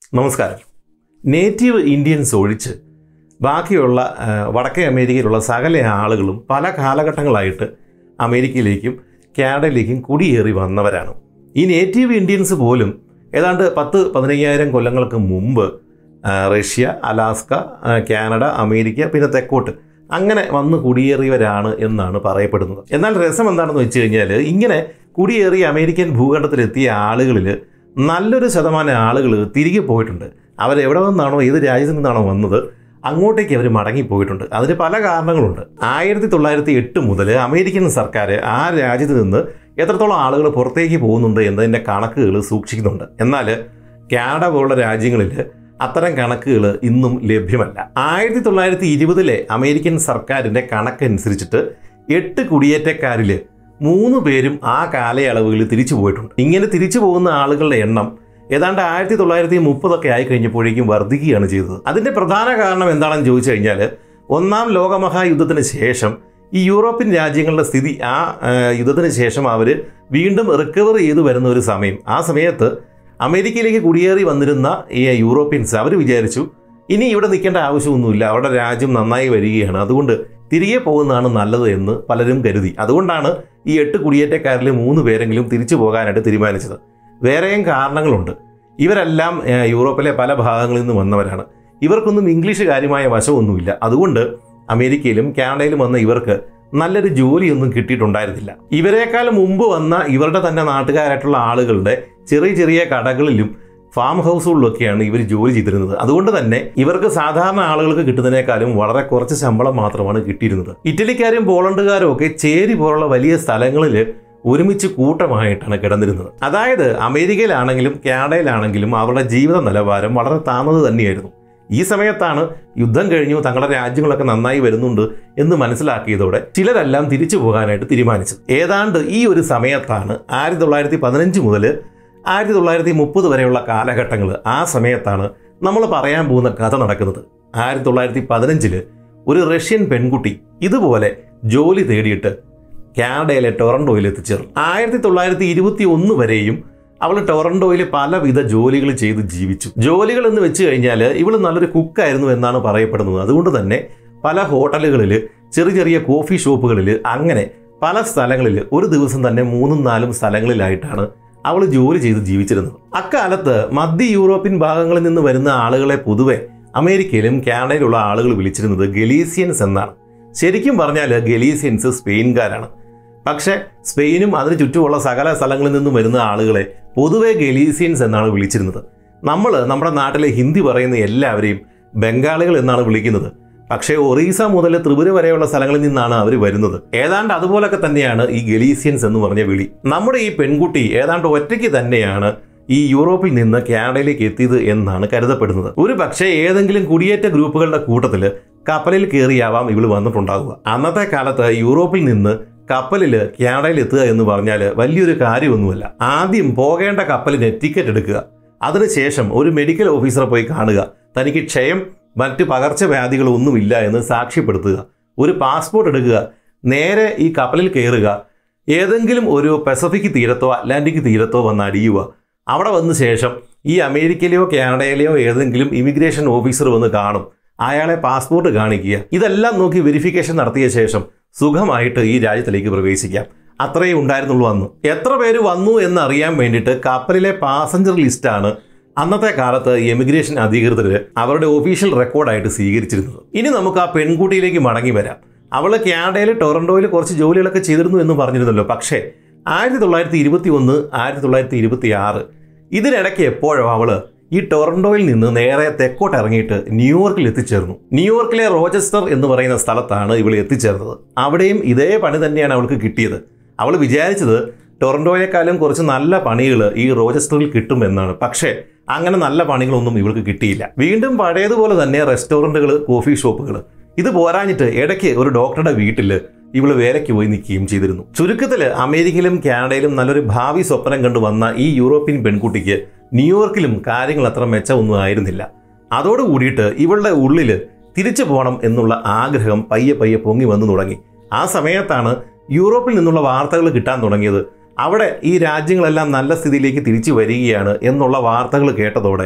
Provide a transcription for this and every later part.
നമസ്കാരം native Indians ഒഴിച്ച് ബാക്കിയുള്ള ആ, വടക്കേ അമേരിക്കയിലുള്ള സകല ആളുകളും പല കാലഘട്ടങ്ങളായിട്ട് അമേരിക്കയിലേക്കും കാനഡയിലേക്കും കുടിയേറി വന്നവരാണ് ഈ നേറ്റീവ് ഇന്ത്യൻസ് പോലും ഏതാണ്ട് പത്ത് പതിനയ്യായിരം കൊല്ലങ്ങൾക്ക് മുമ്പ് ആ, റഷ്യ അലാസ്ക ആ, കാനഡ അമേരിക്ക പിന്നെ തെക്കോട്ട് അങ്ങനെ വന്ന് കുടിയേറിയവരാണ് എന്നാണ് പറയപ്പെടുന്നത് എന്നാൽ രസം എന്താണെന്ന് വെച്ച് കഴിഞ്ഞാൽ ഇങ്ങനെ കുടിയേറി അമേരിക്കൻ ഭൂഖണ്ഡത്തിലെത്തിയ ആളുകളിൽ നല്ലൊരു ശതമാനം ആളുകൾ തിരികെ പോയിട്ടുണ്ട് അവരെവിടെ നിന്നാണോ ഏത് രാജ്യത്തു നിന്നാണോ വന്നത് അങ്ങോട്ടേക്ക് അവർ മടങ്ങിപ്പോയിട്ടുണ്ട് അതിന് പല കാരണങ്ങളുണ്ട് ആയിരത്തി തൊള്ളായിരത്തി എട്ട് മുതൽ അമേരിക്കൻ സർക്കാർ ആ രാജ്യത്ത് നിന്ന് എത്രത്തോളം ആളുകൾ പുറത്തേക്ക് പോകുന്നുണ്ട് എന്നതിൻ്റെ കണക്കുകൾ സൂക്ഷിക്കുന്നുണ്ട് എന്നാൽ കാനഡ പോലുള്ള രാജ്യങ്ങളിൽ അത്തരം കണക്കുകൾ ഇന്നും ലഭ്യമല്ല ആയിരത്തി തൊള്ളായിരത്തി ഇരുപതിലെ അമേരിക്കൻ സർക്കാരിൻ്റെ കണക്കനുസരിച്ചിട്ട് എട്ട് കുടിയേറ്റക്കാരിൽ മൂന്ന് പേരും ആ കാലയളവുകളിൽ തിരിച്ചു പോയിട്ടുണ്ട് ഇങ്ങനെ തിരിച്ചു പോകുന്ന ആളുകളുടെ എണ്ണം ഏതാണ്ട് ആയിരത്തി തൊള്ളായിരത്തി മുപ്പതൊക്കെ ആയി കഴിഞ്ഞപ്പോഴേക്കും വർദ്ധിക്കുകയാണ് ചെയ്തത് അതിന്റെ പ്രധാന കാരണം എന്താണെന്ന് ചോദിച്ചു കഴിഞ്ഞാൽ ഒന്നാം ലോകമഹായുദ്ധത്തിന് ശേഷം ഈ യൂറോപ്യൻ രാജ്യങ്ങളുടെ സ്ഥിതി ആ ആ, യുദ്ധത്തിന് ശേഷം അവർ വീണ്ടും റിക്കവർ ചെയ്തു വരുന്ന ഒരു സമയം ആ സമയത്ത് അമേരിക്കയിലേക്ക് കുടിയേറി വന്നിരുന്ന ഈ യൂറോപ്യൻസ് അവർ വിചാരിച്ചു ഇനി ഇവിടെ നിൽക്കേണ്ട ആവശ്യമൊന്നുമില്ല അവരുടെ രാജ്യം നന്നായി വരികയാണ് അതുകൊണ്ട് തിരികെ പോകുന്നതാണ് നല്ലത് എന്ന് പലരും കരുതി അതുകൊണ്ടാണ് ഈ എട്ട് കുടിയേറ്റക്കാരിൽ മൂന്ന് പേരെങ്കിലും തിരിച്ചു പോകാനായിട്ട് തീരുമാനിച്ചത് വേറെയും കാരണങ്ങളുണ്ട് ഇവരെല്ലാം ഏഹ്, യൂറോപ്പിലെ പല ഭാഗങ്ങളിൽ നിന്ന് വന്നവരാണ് ഇവർക്കൊന്നും ഇംഗ്ലീഷ് കാര്യമായ വശമൊന്നുമില്ല അതുകൊണ്ട് അമേരിക്കയിലും കാനഡയിലും വന്ന ഇവർക്ക് നല്ലൊരു ജോലിയൊന്നും കിട്ടിയിട്ടുണ്ടായിരുന്നില്ല ഇവരെക്കാൾ മുമ്പ് വന്ന ഇവരുടെ തന്നെ നാട്ടുകാരായിട്ടുള്ള ആളുകളുടെ ചെറിയ ചെറിയ കടകളിലും ഫാം ഹൗസുകളിലൊക്കെയാണ് ഇവർ ജോലി ചെയ്തിരുന്നത് അതുകൊണ്ട് തന്നെ ഇവർക്ക് സാധാരണ ആളുകൾക്ക് കിട്ടുന്നതിനേക്കാളും വളരെ കുറച്ച് ശമ്പളം മാത്രമാണ് കിട്ടിയിരുന്നത് ഇറ്റലിക്കാരും പോളണ്ടുകാരും ഒക്കെ ചേരി പോലുള്ള വലിയ സ്ഥലങ്ങളിൽ ഒരുമിച്ച് കൂട്ടമായിട്ടാണ് കിടന്നിരുന്നത് അതായത് അമേരിക്കയിലാണെങ്കിലും കാനഡയിലാണെങ്കിലും അവരുടെ ജീവിത നിലവാരം വളരെ താഴ്ന്നത് തന്നെയായിരുന്നു ഈ സമയത്താണ് യുദ്ധം കഴിഞ്ഞു തങ്ങളുടെ രാജ്യങ്ങളൊക്കെ നന്നായി വരുന്നുണ്ട് എന്ന് മനസ്സിലാക്കിയതോടെ ചിലരെല്ലാം തിരിച്ചു പോകാനായിട്ട് തീരുമാനിച്ചത് ഏതാണ്ട് ഈ ഒരു സമയത്താണ് ആയിരത്തി തൊള്ളായിരത്തി പതിനഞ്ച് മുതൽ ആയിരത്തി തൊള്ളായിരത്തി മുപ്പത് വരെയുള്ള കാലഘട്ടങ്ങൾ ആ സമയത്താണ് നമ്മൾ പറയാൻ പോകുന്ന കഥ നടക്കുന്നത് ആയിരത്തി തൊള്ളായിരത്തി പതിനഞ്ചില് ഒരു റഷ്യൻ പെൺകുട്ടി ഇതുപോലെ ജോലി തേടിയിട്ട് കാനഡയിലെ ടൊറൻഡോയിൽ എത്തിച്ചേർന്നു ആയിരത്തി തൊള്ളായിരത്തി ഇരുപത്തി ഒന്ന് വരെയും അവൾ ടൊറൻഡോയിൽ പലവിധ ജോലികൾ ചെയ്ത് ജീവിച്ചു ജോലികൾ എന്ന് വെച്ച് കഴിഞ്ഞാൽ ഇവൾ നല്ലൊരു കുക്കായിരുന്നു എന്നാണ് പറയപ്പെടുന്നത് അതുകൊണ്ട് തന്നെ പല ഹോട്ടലുകളിൽ ചെറിയ ചെറിയ കോഫി ഷോപ്പുകളിൽ അങ്ങനെ പല സ്ഥലങ്ങളിൽ ഒരു ദിവസം തന്നെ മൂന്നും നാലും സ്ഥലങ്ങളിലായിട്ടാണ് അവൾ ജോലി ചെയ്ത് ജീവിച്ചിരുന്നത് അക്കാലത്ത് മധ്യ യൂറോപ്യൻ ഭാഗങ്ങളിൽ നിന്ന് വരുന്ന ആളുകളെ പൊതുവെ അമേരിക്കയിലും കാനഡയിലുള്ള ആളുകൾ വിളിച്ചിരുന്നത് ഗലീസിയൻസ് എന്നാണ് ശരിക്കും പറഞ്ഞാൽ ഗലീസിയൻസ് സ്പെയിൻകാരാണ് പക്ഷേ സ്പെയിനും അതിന് ചുറ്റുമുള്ള സകല സ്ഥലങ്ങളിൽ നിന്നും വരുന്ന ആളുകളെ പൊതുവെ ഗലീസിയൻസ് എന്നാണ് വിളിച്ചിരുന്നത് നമ്മൾ നമ്മുടെ നാട്ടിലെ ഹിന്ദി പറയുന്ന എല്ലാവരെയും ബംഗാളികൾ എന്നാണ് വിളിക്കുന്നത് പക്ഷേ ഒറീസ മുതൽ ത്രിപുര വരെയുള്ള സ്ഥലങ്ങളിൽ നിന്നാണ് അവർ വരുന്നത് ഏതാണ്ട് അതുപോലൊക്കെ തന്നെയാണ് ഈ ഗലീസിയൻസ് എന്ന് പറഞ്ഞ വിളി നമ്മുടെ ഈ പെൺകുട്ടി ഏതാണ്ട് ഒറ്റയ്ക്ക് തന്നെയാണ് ഈ യൂറോപ്പിൽ നിന്ന് കാനഡയിലേക്ക് എത്തിയത് എന്നാണ് കരുതപ്പെടുന്നത് ഒരു പക്ഷേ ഏതെങ്കിലും കുടിയേറ്റ ഗ്രൂപ്പുകളുടെ കൂട്ടത്തിൽ കപ്പലിൽ കയറിയാവാം ഇവൾ വന്നിട്ടുണ്ടാകുക അന്നത്തെ കാലത്ത് യൂറോപ്പിൽ നിന്ന് കപ്പലിൽ കാനഡയിൽ എത്തുക എന്ന് പറഞ്ഞാൽ വലിയൊരു കാര്യമൊന്നുമല്ല ആദ്യം പോകേണ്ട കപ്പലിന് ടിക്കറ്റ് എടുക്കുക അതിനുശേഷം ഒരു മെഡിക്കൽ ഓഫീസറെ പോയി കാണുക തനിക്ക് ക്ഷയം മറ്റ് പകർച്ചവ്യാധികളൊന്നുമില്ല എന്ന് സാക്ഷ്യപ്പെടുത്തുക ഒരു പാസ്പോർട്ട് എടുക്കുക നേരെ ഈ കപ്പലിൽ കയറുക ഏതെങ്കിലും ഒരു പസഫിക് തീരത്തോ അറ്റ്ലാന്റിക് തീരത്തോ വന്ന് അടിയുക അവിടെ വന്ന ശേഷം ഈ അമേരിക്കയിലെയോ കാനഡയിലെയോ ഏതെങ്കിലും ഇമിഗ്രേഷൻ ഓഫീസർ വന്ന് കാണും അയാളെ പാസ്പോർട്ട് കാണിക്കുക ഇതെല്ലാം നോക്കി വെരിഫിക്കേഷൻ നടത്തിയ ശേഷം സുഖമായിട്ട് ഈ രാജ്യത്തിലേക്ക് പ്രവേശിക്കാം അത്രയേ ഉണ്ടായിരുന്നുള്ളൂ അന്ന് എത്ര പേര് വന്നു എന്നറിയാൻ വേണ്ടിയിട്ട് കപ്പലിലെ പാസഞ്ചർ ലിസ്റ്റാണ് അന്നത്തെ കാലത്ത് എമിഗ്രേഷൻ അധികൃതർ അവരുടെ ഒഫീഷ്യൽ റെക്കോർഡായിട്ട് സ്വീകരിച്ചിരുന്നത് ഇനി നമുക്ക് ആ പെൺകുട്ടിയിലേക്ക് മടങ്ങി വരാം അവൾ കാനഡയിൽ ടൊറൻഡോയിൽ കുറച്ച് ജോലികളൊക്കെ ചെയ്തിരുന്നു എന്ന് പറഞ്ഞിരുന്നല്ലോ പക്ഷേ ആയിരത്തി തൊള്ളായിരത്തി ഇരുപത്തി ഒന്ന് ആയിരത്തി തൊള്ളായിരത്തി ഇരുപത്തി ആറ് ഇതിനിടയ്ക്ക് എപ്പോഴോ അവള് ഈ ടൊറൻഡോയിൽ നിന്ന് നേരെ തെക്കോട്ട് ഇറങ്ങിയിട്ട് ന്യൂയോർക്കിൽ എത്തിച്ചേർന്നു ന്യൂയോർക്കിലെ റോച്ചസ്റ്റർ എന്ന് പറയുന്ന സ്ഥലത്താണ് ഇവൾ എത്തിച്ചേർന്നത് അവിടെയും ഇതേ പണി തന്നെയാണ് അവൾക്ക് കിട്ടിയത് അവൾ വിചാരിച്ചത് ടൊറൻഡോയെക്കാളും കുറച്ച് നല്ല പണികൾ ഈ റോച്ചസ്റ്ററിൽ കിട്ടും എന്നാണ് പക്ഷേ അങ്ങനെ നല്ല പണികളൊന്നും ഇവൾക്ക് കിട്ടിയില്ല വീണ്ടും പഴയതുപോലെ തന്നെ റെസ്റ്റോറൻറ്റുകൾ കോഫി ഷോപ്പുകൾ ഇത് പോരാഞ്ഞിട്ട് ഇടയ്ക്ക് ഒരു ഡോക്ടറുടെ വീട്ടിൽ ഇവള് വേലയ്ക്ക് പോയി നിൽക്കുകയും ചെയ്തിരുന്നു ചുരുക്കത്തിൽ അമേരിക്കയിലും കാനഡയിലും നല്ലൊരു ഭാവി സ്വപ്നം കണ്ടു വന്ന ഈ യൂറോപ്യൻ പെൺകുട്ടിക്ക് ന്യൂയോർക്കിലും കാര്യങ്ങൾ അത്ര മെച്ചമൊന്നും ആയിരുന്നില്ല അതോടുകൂടിയിട്ട് ഇവളുടെ ഉള്ളിൽ തിരിച്ചു പോകണം എന്നുള്ള ആഗ്രഹം പയ്യെ പയ്യെ പൊങ്ങി വന്നു തുടങ്ങി ആ സമയത്താണ് യൂറോപ്പിൽ നിന്നുള്ള വാർത്തകൾ കിട്ടാൻ തുടങ്ങിയത് അവിടെ ഈ രാജ്യങ്ങളെല്ലാം നല്ല സ്ഥിതിയിലേക്ക് തിരിച്ചു വരികയാണ് എന്നുള്ള വാർത്തകൾ കേട്ടതോടെ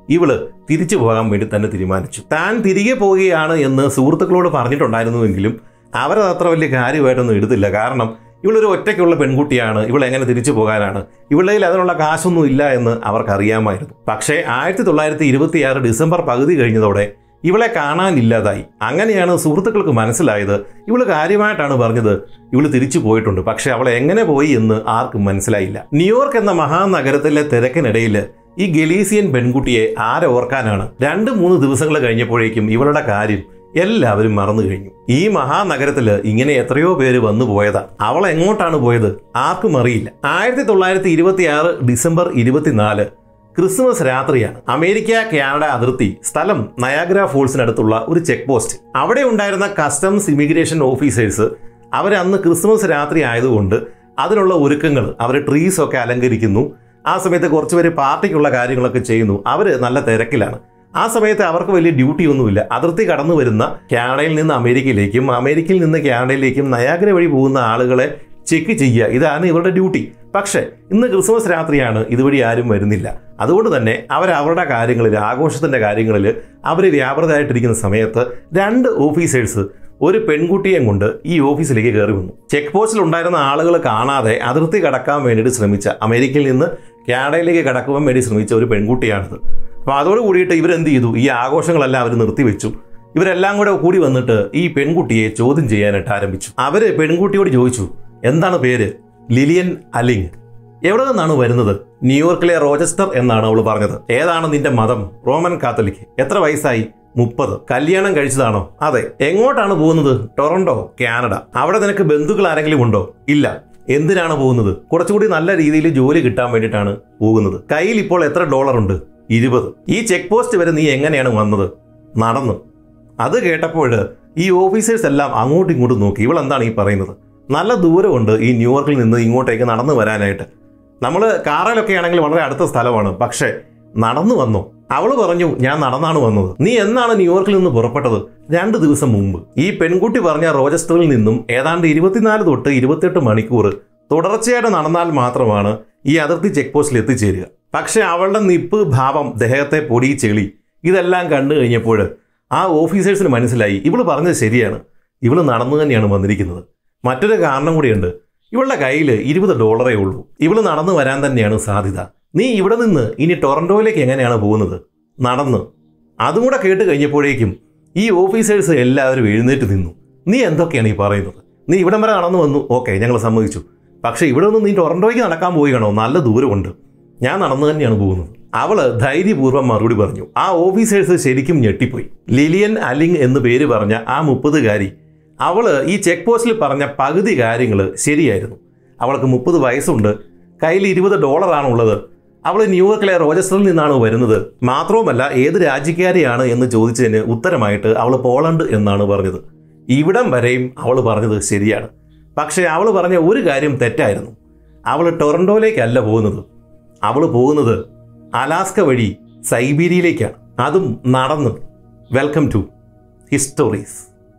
ഇവള് തിരിച്ചു പോകാൻ വേണ്ടി തന്നെ തീരുമാനിച്ചു താൻ തിരികെ പോവുകയാണ് എന്ന് സുഹൃത്തുക്കളോട് പറഞ്ഞിട്ടുണ്ടായിരുന്നുവെങ്കിലും അവരത് അത്ര വലിയ കാര്യമായിട്ടൊന്നും എടുത്തില്ല കാരണം ഇവളൊരു ഒറ്റയ്ക്കുള്ള പെൺകുട്ടിയാണ് ഇവൾ എങ്ങനെ തിരിച്ചു പോകാനാണ് ഇവളുടെ കയ്യിൽ അതിനുള്ള കാശൊന്നും ഇല്ല എന്ന് അവർക്കറിയാമായിരുന്നു പക്ഷേ ആയിരത്തി തൊള്ളായിരത്തി ഇരുപത്തിയാറ് ഡിസംബർ പകുതി കഴിഞ്ഞതോടെ ഇവളെ കാണാനില്ലാതായി അങ്ങനെയാണ് സുഹൃത്തുക്കൾക്ക് മനസ്സിലായത് ഇവള് കാര്യമായിട്ടാണ് പറഞ്ഞത് ഇവള് തിരിച്ചു പോയിട്ടുണ്ട് പക്ഷെ അവൾ എങ്ങനെ പോയി എന്ന് ആർക്കും മനസ്സിലായില്ല ന്യൂയോർക്ക് എന്ന മഹാനഗരത്തിലെ തിരക്കിനിടയിൽ ഈ ഗലീസിയൻ പെൺകുട്ടിയെ ആരോർക്കാനാണ് രണ്ട് മൂന്ന് ദിവസങ്ങൾ കഴിഞ്ഞപ്പോഴേക്കും ഇവളുടെ കാര്യം എല്ലാവരും മറന്നു കഴിഞ്ഞു ഈ മഹാനഗരത്തില് ഇങ്ങനെ എത്രയോ പേര് വന്നു പോയതാ അവൾ എങ്ങോട്ടാണ് പോയത് ആർക്കും അറിയില്ല ആയിരത്തി തൊള്ളായിരത്തി ഇരുപത്തി ആറ് ഡിസംബർ ഇരുപത്തിനാല് ക്രിസ്മസ് രാത്രിയാണ് അമേരിക്ക കാനഡ അതിർത്തി സ്ഥലം നയാഗ്ര ഫോൾസിനടുത്തുള്ള ഒരു ചെക്ക് പോസ്റ്റ് അവിടെ ഉണ്ടായിരുന്ന കസ്റ്റംസ് ഇമിഗ്രേഷൻ ഓഫീസേഴ്സ് അവർ അന്ന് ക്രിസ്മസ് രാത്രി ആയതുകൊണ്ട് അതിനുള്ള ഒരുക്കങ്ങൾ അവർ ട്രീസ് ഒക്കെ അലങ്കരിക്കുന്നു ആ സമയത്ത് കുറച്ചുപേര് പാർട്ടിക്കുള്ള കാര്യങ്ങളൊക്കെ ചെയ്യുന്നു അവർ നല്ല തിരക്കിലാണ് ആ സമയത്ത് അവർക്ക് വലിയ ഡ്യൂട്ടി ഒന്നുമില്ല അതിർത്തി കടന്നു വരുന്ന കാനഡയിൽ നിന്ന് അമേരിക്കയിലേക്കും അമേരിക്കയിൽ നിന്ന് കാനഡയിലേക്കും നയാഗ്ര വഴി പോകുന്ന ആളുകളെ ചെക്ക് ചെയ്യുക ഇതാണ് ഇവരുടെ ഡ്യൂട്ടി പക്ഷേ ഇന്ന് ക്രിസ്മസ് രാത്രിയാണ് ഇതുവഴി ആരും വരുന്നില്ല അതുകൊണ്ട് തന്നെ അവർ അവരുടെ കാര്യങ്ങളിൽ ആഘോഷത്തിൻ്റെ കാര്യങ്ങളിൽ അവർ വ്യാപൃതമായിട്ടിരിക്കുന്ന സമയത്ത് രണ്ട് ഓഫീസേഴ്സ് ഒരു പെൺകുട്ടിയെയും കൊണ്ട് ഈ ഓഫീസിലേക്ക് കയറി വന്നു ചെക്ക് പോസ്റ്റിൽ ഉണ്ടായിരുന്ന ആളുകൾ കാണാതെ അതിർത്തി കടക്കാൻ വേണ്ടിയിട്ട് ശ്രമിച്ച അമേരിക്കയിൽ നിന്ന് കാനഡയിലേക്ക് കടക്കുവാൻ വേണ്ടി ശ്രമിച്ച ഒരു പെൺകുട്ടിയാണിത് അപ്പോൾ അതോട് കൂടിയിട്ട് ഇവരെന്ത് ചെയ്തു ഈ ആഘോഷങ്ങളെല്ലാം അവർ നിർത്തിവെച്ചു ഇവരെല്ലാം കൂടെ കൂടി വന്നിട്ട് ഈ പെൺകുട്ടിയെ ചോദ്യം ചെയ്യാനായിട്ട് ആരംഭിച്ചു അവര് പെൺകുട്ടിയോട് ചോദിച്ചു എന്താണ് പേര് ലിലിയൻ അലിങ് എവിടെ നിന്നാണ് വരുന്നത് ന്യൂയോർക്കിലെ റോജസ്റ്റർ എന്നാണ് അവൾ പറഞ്ഞത് ഏതാണ് നിന്റെ മതം റോമൻ കാത്തലിക് എത്ര വയസ്സായി മുപ്പത് കല്യാണം കഴിച്ചതാണോ അതെ എങ്ങോട്ടാണ് പോകുന്നത് ടൊറന്റോ കാനഡ അവിടെ നിനക്ക് ബന്ധുക്കൾ ആരെങ്കിലും ഉണ്ടോ ഇല്ല എന്തിനാണ് പോകുന്നത് കുറച്ചുകൂടി നല്ല രീതിയിൽ ജോലി കിട്ടാൻ വേണ്ടിയിട്ടാണ് പോകുന്നത് കയ്യിൽ ഇപ്പോൾ എത്ര ഡോളർ ഉണ്ട് ഇരുപത് ഈ ചെക്ക് പോസ്റ്റ് വരെ നീ എങ്ങനെയാണ് വന്നത് നടന്നു അത് കേട്ടപ്പോൾ ഈ ഓഫീസേഴ്സ് എല്ലാം അങ്ങോട്ടും ഇങ്ങോട്ടും നോക്കി ഇവൾ എന്താണ് ഈ പറയുന്നത് നല്ല ദൂരമുണ്ട് ഈ ന്യൂയോർക്കിൽ നിന്ന് ഇങ്ങോട്ടേക്ക് നടന്നു വരാനായിട്ട് നമ്മൾ കാറിലൊക്കെ ആണെങ്കിൽ വളരെ അടുത്ത സ്ഥലമാണ് പക്ഷേ നടന്നു വന്നു അവൾ പറഞ്ഞു ഞാൻ നടന്നാണ് വന്നത് നീ എന്നാണ് ന്യൂയോർക്കിൽ നിന്ന് പുറപ്പെട്ടത് രണ്ട് ദിവസം മുമ്പ് ഈ പെൺകുട്ടി പറഞ്ഞ റോജസ്റ്ററിൽ നിന്നും ഏതാണ്ട് ഇരുപത്തിനാല് തൊട്ട് ഇരുപത്തിയെട്ട് മണിക്കൂർ തുടർച്ചയായിട്ട് നടന്നാൽ മാത്രമാണ് ഈ അതിർത്തി ചെക്ക് പോസ്റ്റിൽ എത്തിച്ചേരുക പക്ഷെ അവളുടെ നിപ്പ് ഭാവം ദേഹത്തെ പൊടി ചെളി ഇതെല്ലാം കണ്ടു കഴിഞ്ഞപ്പോൾ ആ ഓഫീസേഴ്സിന് മനസ്സിലായി ഇവള് പറഞ്ഞത് ശരിയാണ് ഇവള് നടന്നു തന്നെയാണ് വന്നിരിക്കുന്നത് മറ്റൊരു കാരണം കൂടിയുണ്ട് ഇവളുടെ കയ്യിൽ ഇരുപത് ഡോളറേ ഉള്ളൂ ഇവള് നടന്നു വരാൻ തന്നെയാണ് സാധ്യത നീ ഇവിടെ നിന്ന് ഇനി ടൊറന്റോയിലേക്ക് എങ്ങനെയാണ് പോകുന്നത് നടന്ന് അതും കൂടെ കേട്ട് കഴിഞ്ഞപ്പോഴേക്കും ഈ ഓഫീസേഴ്സ് എല്ലാവരും എഴുന്നേറ്റ് നിന്നു നീ എന്തൊക്കെയാണ് ഈ പറയുന്നത് നീ ഇവിടം വരെ നടന്നു വന്നു ഓക്കെ ഞങ്ങൾ സമ്മതിച്ചു പക്ഷേ ഇവിടെ നിന്ന് നീ ടൊറന്റോയ്ക്ക് നടക്കാൻ പോവുകയാണോ നല്ല ദൂരമുണ്ട് ഞാൻ നടന്നു തന്നെയാണ് പോകുന്നത് അവള് ധൈര്യപൂർവ്വം മറുപടി പറഞ്ഞു ആ ഓഫീസേഴ്സ് ശരിക്കും ഞെട്ടിപ്പോയി ലിലിയൻ അലിങ് എന്ന് പേര് പറഞ്ഞ ആ മുപ്പതുകാരി അവള് ഈ ചെക്ക് പോസ്റ്റിൽ പറഞ്ഞ പകുതി കാര്യങ്ങൾ ശരിയായിരുന്നു അവൾക്ക് മുപ്പത് വയസ്സുണ്ട് കയ്യിൽ ഇരുപത് ഡോളറാണ് ഉള്ളത് അവൾ ന്യൂയോർക്കിലെ റോജസ്റ്ററിൽ നിന്നാണ് വരുന്നത് മാത്രവുമല്ല ഏത് രാജ്യക്കാരിയാണ് എന്ന് ചോദിച്ചതിന് ഉത്തരമായിട്ട് അവൾ പോളണ്ട് എന്നാണ് പറഞ്ഞത് ഇവിടം വരെയും അവൾ പറഞ്ഞത് ശരിയാണ് പക്ഷേ അവൾ പറഞ്ഞ ഒരു കാര്യം തെറ്റായിരുന്നു അവൾ ടൊറന്റോയിലേക്കല്ല പോകുന്നത് അവൾ പോകുന്നത് അലാസ്ക വഴി സൈബീരിയയിലേക്കാണ് അതും നടന്ന് welcome to histories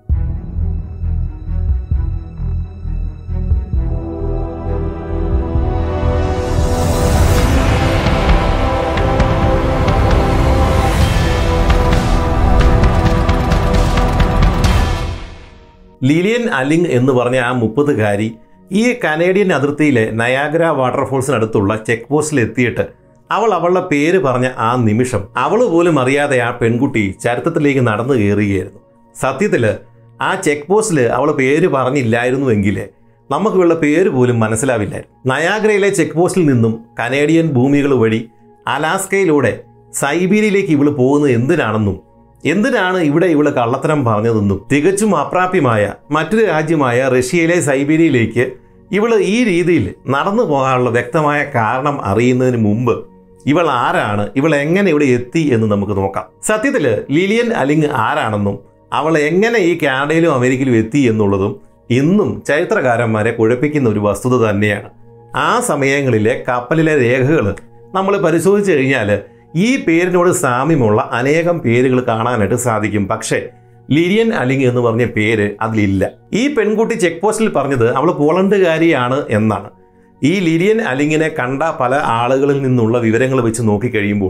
Lillian Alling എന്ന് പറഞ്ഞ ആ മുപ്പതുകാരി ഈ കനേഡിയൻ അതിർത്തിയിലെ നയാഗ്ര വാട്ടർഫോൾസിനടുത്തുള്ള ചെക്ക് പോസ്റ്റിൽ എത്തിയിട്ട് അവൾ അവളുടെ പേര് പറഞ്ഞ ആ നിമിഷം അവൾ പോലും അറിയാതെ ആ പെൺകുട്ടി ചരിത്രത്തിലേക്ക് നടന്നു കയറുകയായിരുന്നു സത്യത്തിൽ ആ ചെക്ക് പോസ്റ്റിൽ അവൾ പേര് പറഞ്ഞില്ലായിരുന്നുവെങ്കിൽ നമുക്ക് ഇവളുടെ പേര് പോലും മനസ്സിലാവില്ലായിരുന്നു നയാഗ്രയിലെ ചെക്ക് പോസ്റ്റിൽ നിന്നും കനേഡിയൻ ഭൂമികൾ വഴി അലാസ്കയിലൂടെ സൈബീരിയയിലേക്ക് ഇവള് പോകുന്നത് എന്തിനാണെന്നും എന്തിനാണ് ഇവിടെ ഇവള് കള്ളത്തരം പറഞ്ഞതെന്നും തികച്ചും അപ്രാപ്യമായ മറ്റൊരു രാജ്യമായ റഷ്യയിലെ സൈബീരിയയിലേക്ക് ഇവള് ഈ രീതിയിൽ നടന്നു പോകാനുള്ള വ്യക്തമായ കാരണം അറിയുന്നതിന് മുമ്പ് ഇവൾ ആരാണ് ഇവൾ എങ്ങനെ ഇവിടെ എത്തി എന്ന് നമുക്ക് നോക്കാം സത്യത്തില് ലിലിയൻ അലിങ് ആരാണെന്നും അവൾ എങ്ങനെ ഈ കാനഡയിലും അമേരിക്കയിലും എത്തി എന്നുള്ളതും ഇന്നും ചരിത്രകാരന്മാരെ കുഴപ്പിക്കുന്ന ഒരു വസ്തുത തന്നെയാണ് ആ സമയങ്ങളിലെ കപ്പലിലെ രേഖകൾ നമ്മൾ പരിശോധിച്ചു കഴിഞ്ഞാൽ ഈ പേരിനോട് സാമ്യമുള്ള അനേകം പേരുകൾ കാണാനായിട്ട് സാധിക്കും പക്ഷേ ലിരിയൻ അലിങ് എന്ന് പറഞ്ഞ പേര് അതിലില്ല ഈ പെൺകുട്ടി ചെക്ക് പോസ്റ്റിൽ പറഞ്ഞത് അവൾ പോളണ്ടുകാരിയാണ് എന്നാണ് ഈ ലിരിയൻ അലിങ്ങിനെ കണ്ട പല ആളുകളിൽ നിന്നുള്ള വിവരങ്ങൾ വെച്ച് നോക്കിക്കഴിയുമ്പോൾ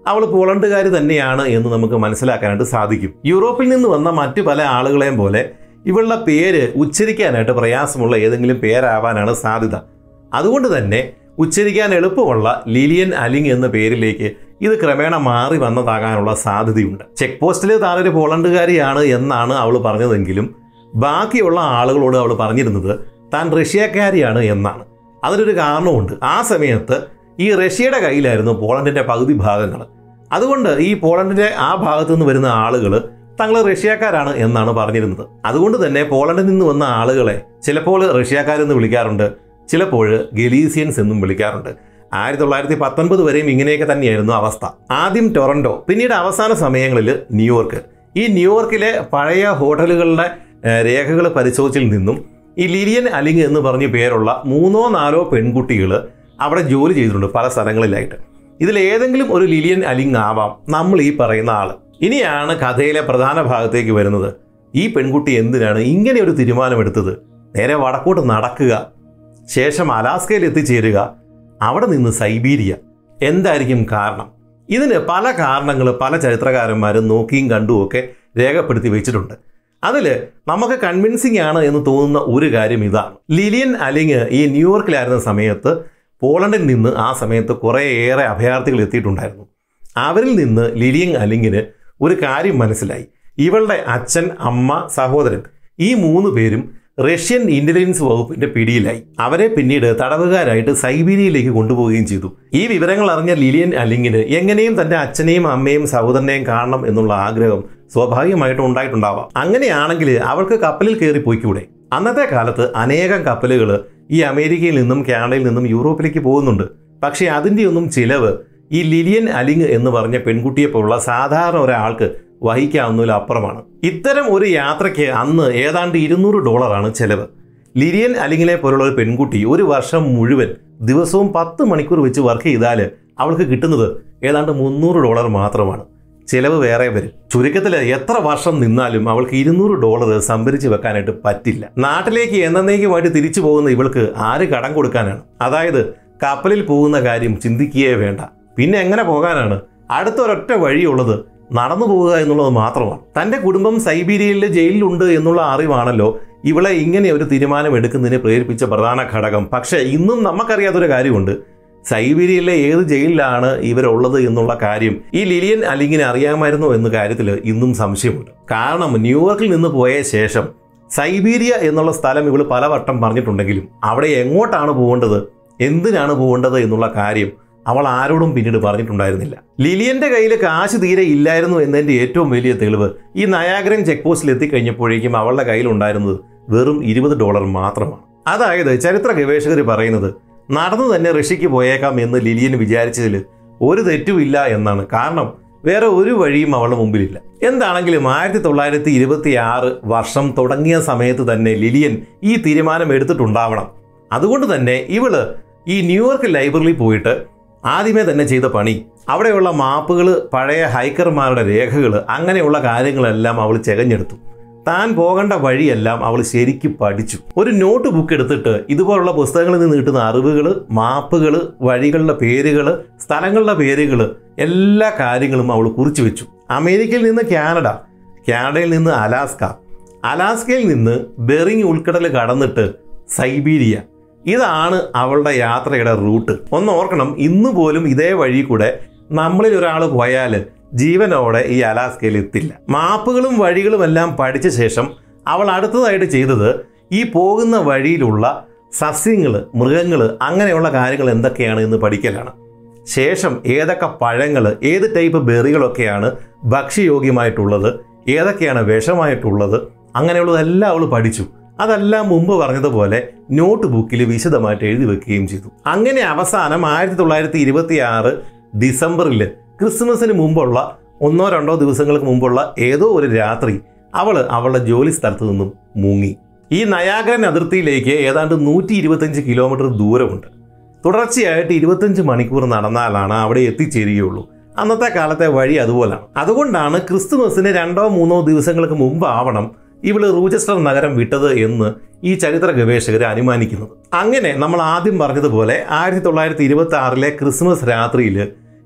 അവൾ പോളണ്ടുകാർ തന്നെയാണ് എന്ന് നമുക്ക് മനസ്സിലാക്കാനായിട്ട് സാധിക്കും യൂറോപ്പിൽ നിന്ന് വന്ന മറ്റു പല ആളുകളെയും പോലെ ഇവളുടെ പേര് ഉച്ചരിക്കാനായിട്ട് പ്രയാസമുള്ള ഏതെങ്കിലും പേരാവാനാണ് സാധ്യത അതുകൊണ്ട് തന്നെ ഉച്ചരിക്കാൻ എളുപ്പമുള്ള ലിലിയൻ അലിങ് എന്ന പേരിലേക്ക് ഇത് ക്രമേണ മാറി വന്നതാകാനുള്ള സാധ്യതയുണ്ട് ചെക്ക് പോസ്റ്റിൽ താനൊരു പോളണ്ടുകാരിയാണ് എന്നാണ് അവൾ പറഞ്ഞതെങ്കിലും ബാക്കിയുള്ള ആളുകളോട് അവൾ പറഞ്ഞിരുന്നത് താൻ റഷ്യക്കാരിയാണ് എന്നാണ് അതിനൊരു കാരണമുണ്ട് ആ സമയത്ത് ഈ റഷ്യയുടെ കയ്യിലായിരുന്നു പോളണ്ടിന്റെ പകുതി ഭാഗങ്ങൾ അതുകൊണ്ട് ഈ പോളണ്ടിന്റെ ആ ഭാഗത്തു നിന്ന് വരുന്ന ആളുകൾ തങ്ങൾ റഷ്യക്കാരാണ് എന്നാണ് പറഞ്ഞിരുന്നത് അതുകൊണ്ട് തന്നെ പോളണ്ടിൽ നിന്ന് വന്ന ആളുകളെ ചിലപ്പോൾ റഷ്യക്കാരെന്ന് വിളിക്കാറുണ്ട് ചിലപ്പോൾ ഗലീസിയൻസ് എന്നും വിളിക്കാറുണ്ട് ആയിരത്തി തൊള്ളായിരത്തി പത്തൊൻപത് വരെയും ഇങ്ങനെയൊക്കെ തന്നെയായിരുന്നു അവസ്ഥ ആദ്യം ടൊറന്റോ പിന്നീട് അവസാന സമയങ്ങളിൽ ന്യൂയോർക്ക് ഈ ന്യൂയോർക്കിലെ പഴയ ഹോട്ടലുകളുടെ രേഖകൾ പരിശോധിച്ചിൽ നിന്നും ഈ ലിലിയൻ അലിങ് എന്ന് പറഞ്ഞ പേരുള്ള മൂന്നോ നാലോ പെൺകുട്ടികൾ അവിടെ ജോലി ചെയ്തിട്ടുണ്ട് പല സ്ഥലങ്ങളിലായിട്ട് ഇതിൽ ഏതെങ്കിലും ഒരു ലിലിയൻ അലിങ് ആവാം നമ്മൾ ഈ പറയുന്ന ആൾ ഇനിയാണ് കഥയിലെ പ്രധാന ഭാഗത്തേക്ക് വരുന്നത് ഈ പെൺകുട്ടി എന്തിനാണ് ഇങ്ങനെ ഒരു തീരുമാനമെടുത്തത് നേരെ വടക്കോട്ട് നടക്കുക ശേഷം അലാസ്കയിൽ എത്തിച്ചേരുക അവിടെ നിന്ന് സൈബീരിയ എന്തായിരിക്കും കാരണം ഇതിന് പല കാരണങ്ങൾ പല ചരിത്രകാരന്മാരും നോക്കിയും കണ്ടുമൊക്കെ രേഖപ്പെടുത്തി വെച്ചിട്ടുണ്ട് അതിൽ നമുക്ക് കൺവിൻസിങ് ആണ് എന്ന് തോന്നുന്ന ഒരു കാര്യം ഇതാണ് ലിലിയൻ അലിങ് ഈ ന്യൂയോർക്കിലായിരുന്ന സമയത്ത് പോളണ്ടിൽ നിന്ന് ആ സമയത്ത് കുറേയേറെ അഭയാർത്ഥികൾ എത്തിയിട്ടുണ്ടായിരുന്നു അവരിൽ നിന്ന് ലിലിയൻ അലിങ്ങിന് ഒരു കാര്യം മനസ്സിലായി ഇവളുടെ അച്ഛൻ അമ്മ സഹോദരൻ ഈ മൂന്ന് പേരും റഷ്യൻ ഇന്റലിജൻസ് വകുപ്പിന്റെ പിടിയിലായി അവരെ പിന്നീട് തടവുകാരായിട്ട് സൈബീരിയയിലേക്ക് കൊണ്ടുപോവുകയും ചെയ്തു ഈ വിവരങ്ങൾ അറിഞ്ഞ ലിലിയൻ അലിങ്ങിന് എങ്ങനെയും തന്റെ അച്ഛനെയും അമ്മയും സഹോദരനെയും കാണണം എന്നുള്ള ആഗ്രഹം സ്വാഭാവികമായിട്ടും ഉണ്ടായിട്ടുണ്ടാവാം അങ്ങനെയാണെങ്കിൽ അവൾക്ക് കപ്പലിൽ കയറി പോയിക്കൂടെ അന്നത്തെ കാലത്ത് അനേകം കപ്പലുകൾ ഈ അമേരിക്കയിൽ നിന്നും കാനഡയിൽ നിന്നും യൂറോപ്പിലേക്ക് പോകുന്നുണ്ട് പക്ഷേ അതിൻ്റെ ഒന്നും ചിലവ് ഈ ലിലിയൻ അലിങ് എന്ന് പറഞ്ഞ പെൺകുട്ടിയെ പോലുള്ള സാധാരണ ഒരാൾക്ക് വഹിക്കാവുന്നതിൽ അപ്പുറമാണ് ഇത്തരം ഒരു യാത്രയ്ക്ക് അന്ന് ഏതാണ്ട് ഇരുന്നൂറ് ഡോളറാണ് ചെലവ് ലിലിയൻ അലിങ്ങിനെ പോലുള്ള ഒരു പെൺകുട്ടി ഒരു വർഷം മുഴുവൻ ദിവസവും പത്ത് മണിക്കൂർ വെച്ച് വർക്ക് ചെയ്താൽ അവൾക്ക് കിട്ടുന്നത് ഏതാണ്ട് മുന്നൂറ് ഡോളർ മാത്രമാണ് ചിലവ് വേറെ വരും ചുരുക്കത്തിൽ എത്ര വർഷം നിന്നാലും അവൾക്ക് ഇരുന്നൂറ് ഡോളർ സംഭരിച്ച് വെക്കാനായിട്ട് പറ്റില്ല നാട്ടിലേക്ക് എന്നേക്കുമായിട്ട് തിരിച്ചു പോകുന്ന ഇവൾക്ക് ആര് കടം കൊടുക്കാനാണ് അതായത് കപ്പലിൽ പോകുന്ന കാര്യം ചിന്തിക്കുകയേ വേണ്ട പിന്നെ എങ്ങനെ പോകാനാണ് അടുത്തൊരൊറ്റ വഴിയുള്ളത് നടന്നു പോവുക എന്നുള്ളത് മാത്രമാണ് തന്റെ കുടുംബം സൈബീരിയയിലെ ജയിലിലുണ്ട് എന്നുള്ള അറിവാണല്ലോ ഇവളെ ഇങ്ങനെ ഒരു തീരുമാനം എടുക്കുന്നതിന് പ്രേരിപ്പിച്ച പ്രധാന ഘടകം പക്ഷേ ഇന്നും നമുക്കറിയാത്തൊരു കാര്യമുണ്ട് സൈബീരിയയിലെ ഏത് ജയിലിലാണ് ഇവരുള്ളത് എന്നുള്ള കാര്യം ഈ ലിലിയൻ അലിങ്ങിനെ അറിയാമായിരുന്നോ എന്ന കാര്യത്തിൽ ഇന്നും സംശയമുണ്ട് കാരണം ന്യൂയോർക്കിൽ നിന്ന് പോയ ശേഷം സൈബീരിയ എന്നുള്ള സ്ഥലം ഇവൾ പലവട്ടം പറഞ്ഞിട്ടുണ്ടെങ്കിലും അവിടെ എങ്ങോട്ടാണ് പോകേണ്ടത് എന്തിനാണ് പോകേണ്ടത് എന്നുള്ള കാര്യം അവൾ ആരോടും പിന്നീട് പറഞ്ഞിട്ടുണ്ടായിരുന്നില്ല ലിലിയന്റെ കയ്യിൽ കാശ് തീരെ ഇല്ലായിരുന്നു എന്നതിന്റെ ഏറ്റവും വലിയ തെളിവ് ഈ നയാഗ്രൻ ചെക്ക് പോസ്റ്റിൽ എത്തിക്കഴിഞ്ഞപ്പോഴേക്കും അവളുടെ കയ്യിലുണ്ടായിരുന്നത് വെറും ഇരുപത് ഡോളർ മാത്രമാണ് അതായത് ചരിത്ര ഗവേഷകർ പറയുന്നത് നടന്നു തന്നെ ഋഷിക്ക് പോയേക്കാം എന്ന് ലിലിയൻ വിചാരിച്ചതിൽ ഒരു തെറ്റുമില്ല എന്നാണ് കാരണം വേറെ ഒരു വഴിയും അവളുടെ മുമ്പിലില്ല എന്താണെങ്കിലും ആയിരത്തി തൊള്ളായിരത്തി ഇരുപത്തി ആറ് വർഷം തുടങ്ങിയ സമയത്ത് തന്നെ ലിലിയൻ ഈ തീരുമാനം എടുത്തിട്ടുണ്ടാവണം അതുകൊണ്ട് തന്നെ ഇവള് ഈ ന്യൂയോർക്ക് ലൈബ്രറിയിൽ പോയിട്ട് ആദ്യമേ തന്നെ ചെയ്ത പണി അവിടെയുള്ള മാപ്പുകൾ പഴയ ഹൈക്കർമാരുടെ രേഖകൾ അങ്ങനെയുള്ള കാര്യങ്ങളെല്ലാം അവൾ ചെകഞ്ഞെടുത്തു താൻ പോകേണ്ട വഴിയെല്ലാം അവൾ ശരിക്ക് പഠിച്ചു ഒരു നോട്ട് ബുക്ക് എടുത്തിട്ട് ഇതുപോലുള്ള പുസ്തകങ്ങളിൽ നിന്ന് കിട്ടുന്ന അറിവുകൾ മാപ്പുകൾ വഴികളുടെ പേരുകൾ സ്ഥലങ്ങളുടെ പേരുകൾ എല്ലാ കാര്യങ്ങളും അവൾ കുറിച്ചു വെച്ചു അമേരിക്കയിൽ നിന്ന് കാനഡ കാനഡയിൽ നിന്ന് അലാസ്ക അലാസ്കയിൽ നിന്ന് ബെറിങ് ഉൾക്കടൽ കടന്നിട്ട് സൈബീരിയ ഇതാണ് അവളുടെ യാത്രയുടെ റൂട്ട് ഒന്ന് ഓർക്കണം ഇന്ന് പോലും ഇതേ വഴി കൂടെ നമ്മളിൽ ഒരാൾ പോയാൽ ജീവനോടെ ഈ അലാസ്കയിൽ എത്തില്ല മാപ്പുകളും വഴികളും എല്ലാം പഠിച്ച ശേഷം അവൾ അടുത്തതായിട്ട് ചെയ്തത് ഈ പോകുന്ന വഴിയിലുള്ള സസ്യങ്ങൾ മൃഗങ്ങൾ അങ്ങനെയുള്ള കാര്യങ്ങൾ എന്തൊക്കെയാണ് എന്ന് പഠിക്കലാണ് ശേഷം ഏതൊക്കെ പഴങ്ങൾ ഏത് ടൈപ്പ് ബെറികളൊക്കെയാണ് ഭക്ഷ്യയോഗ്യമായിട്ടുള്ളത് ഏതൊക്കെയാണ് വിഷമായിട്ടുള്ളത് അങ്ങനെയുള്ളതെല്ലാം അവൾ പഠിച്ചു അതെല്ലാം മുമ്പ് പറഞ്ഞതുപോലെ നോട്ട് ബുക്കിൽ വിശദമായിട്ട് എഴുതി വെക്കുകയും ചെയ്തു അങ്ങനെ അവസാനം ആയിരത്തി തൊള്ളായിരത്തി ഇരുപത്തി ആറ് ഡിസംബറിൽ ക്രിസ്മസിന് മുമ്പുള്ള ഒന്നോ രണ്ടോ ദിവസങ്ങൾക്ക് മുമ്പുള്ള ഏതോ ഒരു രാത്രി അവൾ അവളുടെ ജോലി സ്ഥലത്ത് നിന്നും മുങ്ങി ഈ നയാഗ്രൻ അതിർത്തിയിലേക്ക് ഏതാണ്ട് നൂറ്റി ഇരുപത്തഞ്ച് കിലോമീറ്റർ ദൂരമുണ്ട് തുടർച്ചയായിട്ട് ഇരുപത്തഞ്ച് മണിക്കൂർ നടന്നാലാണ് അവിടെ എത്തിച്ചേരുകയുള്ളൂ അന്നത്തെ കാലത്തെ വഴി അതുപോലാണ് അതുകൊണ്ടാണ് ക്രിസ്തുമസിന് രണ്ടോ മൂന്നോ ദിവസങ്ങൾക്ക് മുമ്പ് ആവണം ഇവള് റൂചസ്റ്റർ നഗരം വിട്ടത് എന്ന് ഈ ചരിത്ര ഗവേഷകർ അനുമാനിക്കുന്നത് അങ്ങനെ നമ്മൾ ആദ്യം പറഞ്ഞതുപോലെ ആയിരത്തി തൊള്ളായിരത്തി ഇരുപത്തി ആറിലെ ക്രിസ്മസ് രാത്രിയിൽ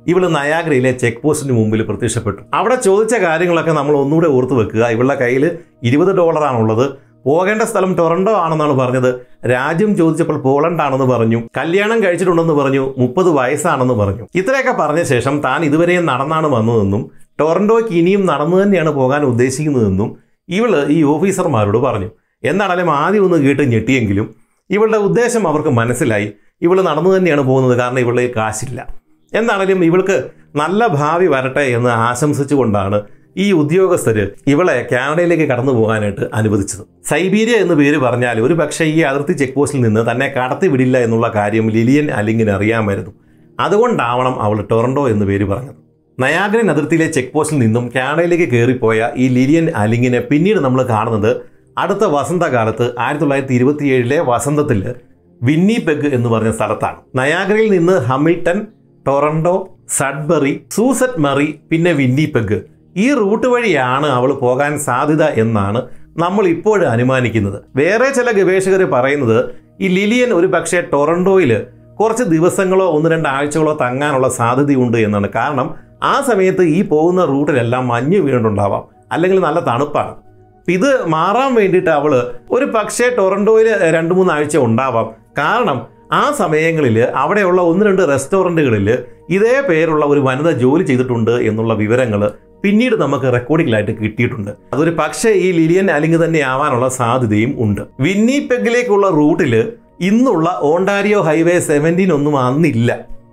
ഇവള് നയാഗ്രയിലെ ചെക്ക് പോസ്റ്റിന് മുമ്പിൽ പ്രത്യക്ഷപ്പെട്ടു അവിടെ ചോദിച്ച കാര്യങ്ങളൊക്കെ നമ്മൾ ഒന്നുകൂടെ ഓർത്തു വെക്കുക ഇവളുടെ കയ്യിൽ ഇരുപത് ഡോളറാണുള്ളത് പോകേണ്ട സ്ഥലം ടൊറൻഡോ ആണെന്നാണ് പറഞ്ഞത് രാജ്യം ചോദിച്ചപ്പോൾ പോളണ്ട് ആണെന്ന് പറഞ്ഞു കല്യാണം കഴിച്ചിട്ടുണ്ടെന്ന് പറഞ്ഞു മുപ്പത് വയസ്സാണെന്ന് പറഞ്ഞു ഇത്രയൊക്കെ പറഞ്ഞ ശേഷം താൻ ഇതുവരെയും നടന്നാണ് വന്നതെന്നും ടൊറൻഡോയ്ക്ക് ഇനിയും നടന്നു തന്നെയാണ് പോകാൻ ഉദ്ദേശിക്കുന്നതെന്നും ഇവള് ഈ ഓഫീസർമാരോട് പറഞ്ഞു എന്നാണെങ്കിലും ആദ്യം ഒന്ന് കേട്ട് ഞെട്ടിയെങ്കിലും ഇവളുടെ ഉദ്ദേശം അവർക്ക് മനസ്സിലായി ഇവള് നടന്നു തന്നെയാണ് പോകുന്നത് കാരണം ഇവളുടെ കാശില്ല എന്താണെങ്കിലും ഇവൾക്ക് നല്ല ഭാവി വരട്ടെ എന്ന് ആശംസിച്ചുകൊണ്ടാണ് ഈ ഉദ്യോഗസ്ഥര് ഇവളെ കാനഡയിലേക്ക് കടന്നു പോകാനായിട്ട് അനുവദിച്ചത് സൈബീരിയ എന്ന് പേര് പറഞ്ഞാൽ ഒരു പക്ഷേ ഈ അതിർത്തി ചെക്ക് പോസ്റ്റിൽ നിന്ന് തന്നെ കടത്തി വിടില്ല എന്നുള്ള കാര്യം ലിലിയൻ അലിങ്ങിന് അറിയാമായിരുന്നു അതുകൊണ്ടാവണം അവൾ ടൊറൻഡോ എന്ന് പേര് പറഞ്ഞത് നയാഗ്രൻ അതിർത്തിയിലെ ചെക്ക് പോസ്റ്റിൽ നിന്നും കാനഡയിലേക്ക് കയറിപ്പോയ ഈ ലിലിയൻ അലിങ്ങിനെ പിന്നീട് നമ്മൾ കാണുന്നത് അടുത്ത വസന്തകാലത്ത് ആയിരത്തി തൊള്ളായിരത്തി ഇരുപത്തിയേഴിലെ വസന്തത്തിൽ വിന്നിപെഗ് എന്ന് പറഞ്ഞ സ്ഥലത്താണ് നയാഗ്രയിൽ നിന്ന് ഹമിൽട്ടൺ ടൊറൻഡോ സഡ്ബറി സൂസറ്റ് മറി പിന്നെ വിന്നിപെഗ് ഈ റൂട്ട് വഴിയാണ് അവൾ പോകാൻ സാധ്യത എന്നാണ് നമ്മൾ ഇപ്പോഴും അനുമാനിക്കുന്നത് വേറെ ചില ഗവേഷകർ പറയുന്നത് ഈ ലിലിയൻ ഒരു പക്ഷേ ടൊറൻഡോയിൽ കുറച്ച് ദിവസങ്ങളോ ഒന്ന് രണ്ട് ആഴ്ചകളോ തങ്ങാനുള്ള സാധ്യതയുണ്ട് എന്നാണ് കാരണം ആ സമയത്ത് ഈ പോകുന്ന റൂട്ടിലെല്ലാം മഞ്ഞ് വീണിട്ടുണ്ടാവാം അല്ലെങ്കിൽ നല്ല തണുപ്പാണ് ഇത് മാറാൻ വേണ്ടിയിട്ട് അവള് ഒരു പക്ഷേ ടൊറൻഡോയിൽ രണ്ട് മൂന്ന് ആഴ്ച ഉണ്ടാവാം കാരണം ആ സമയങ്ങളിൽ അവിടെയുള്ള ഒന്ന് രണ്ട് റെസ്റ്റോറൻറ്റുകളിൽ ഇതേ പേരുള്ള ഒരു വനിത ജോലി ചെയ്തിട്ടുണ്ട് എന്നുള്ള വിവരങ്ങൾ പിന്നീട് നമുക്ക് റെക്കോർഡിങ്ങിലായിട്ട് കിട്ടിയിട്ടുണ്ട് അതൊരു പക്ഷേ ഈ ലിലിയൻ അലിംഗ് തന്നെ ആവാനുള്ള സാധ്യതയും ഉണ്ട് വിന്നിപ്പെഗിലേക്കുള്ള റൂട്ടിൽ ഇന്നുള്ള ഓണ്ടാരിയോ ഹൈവേ സെവൻറ്റീൻ ഒന്നും അന്നില്ല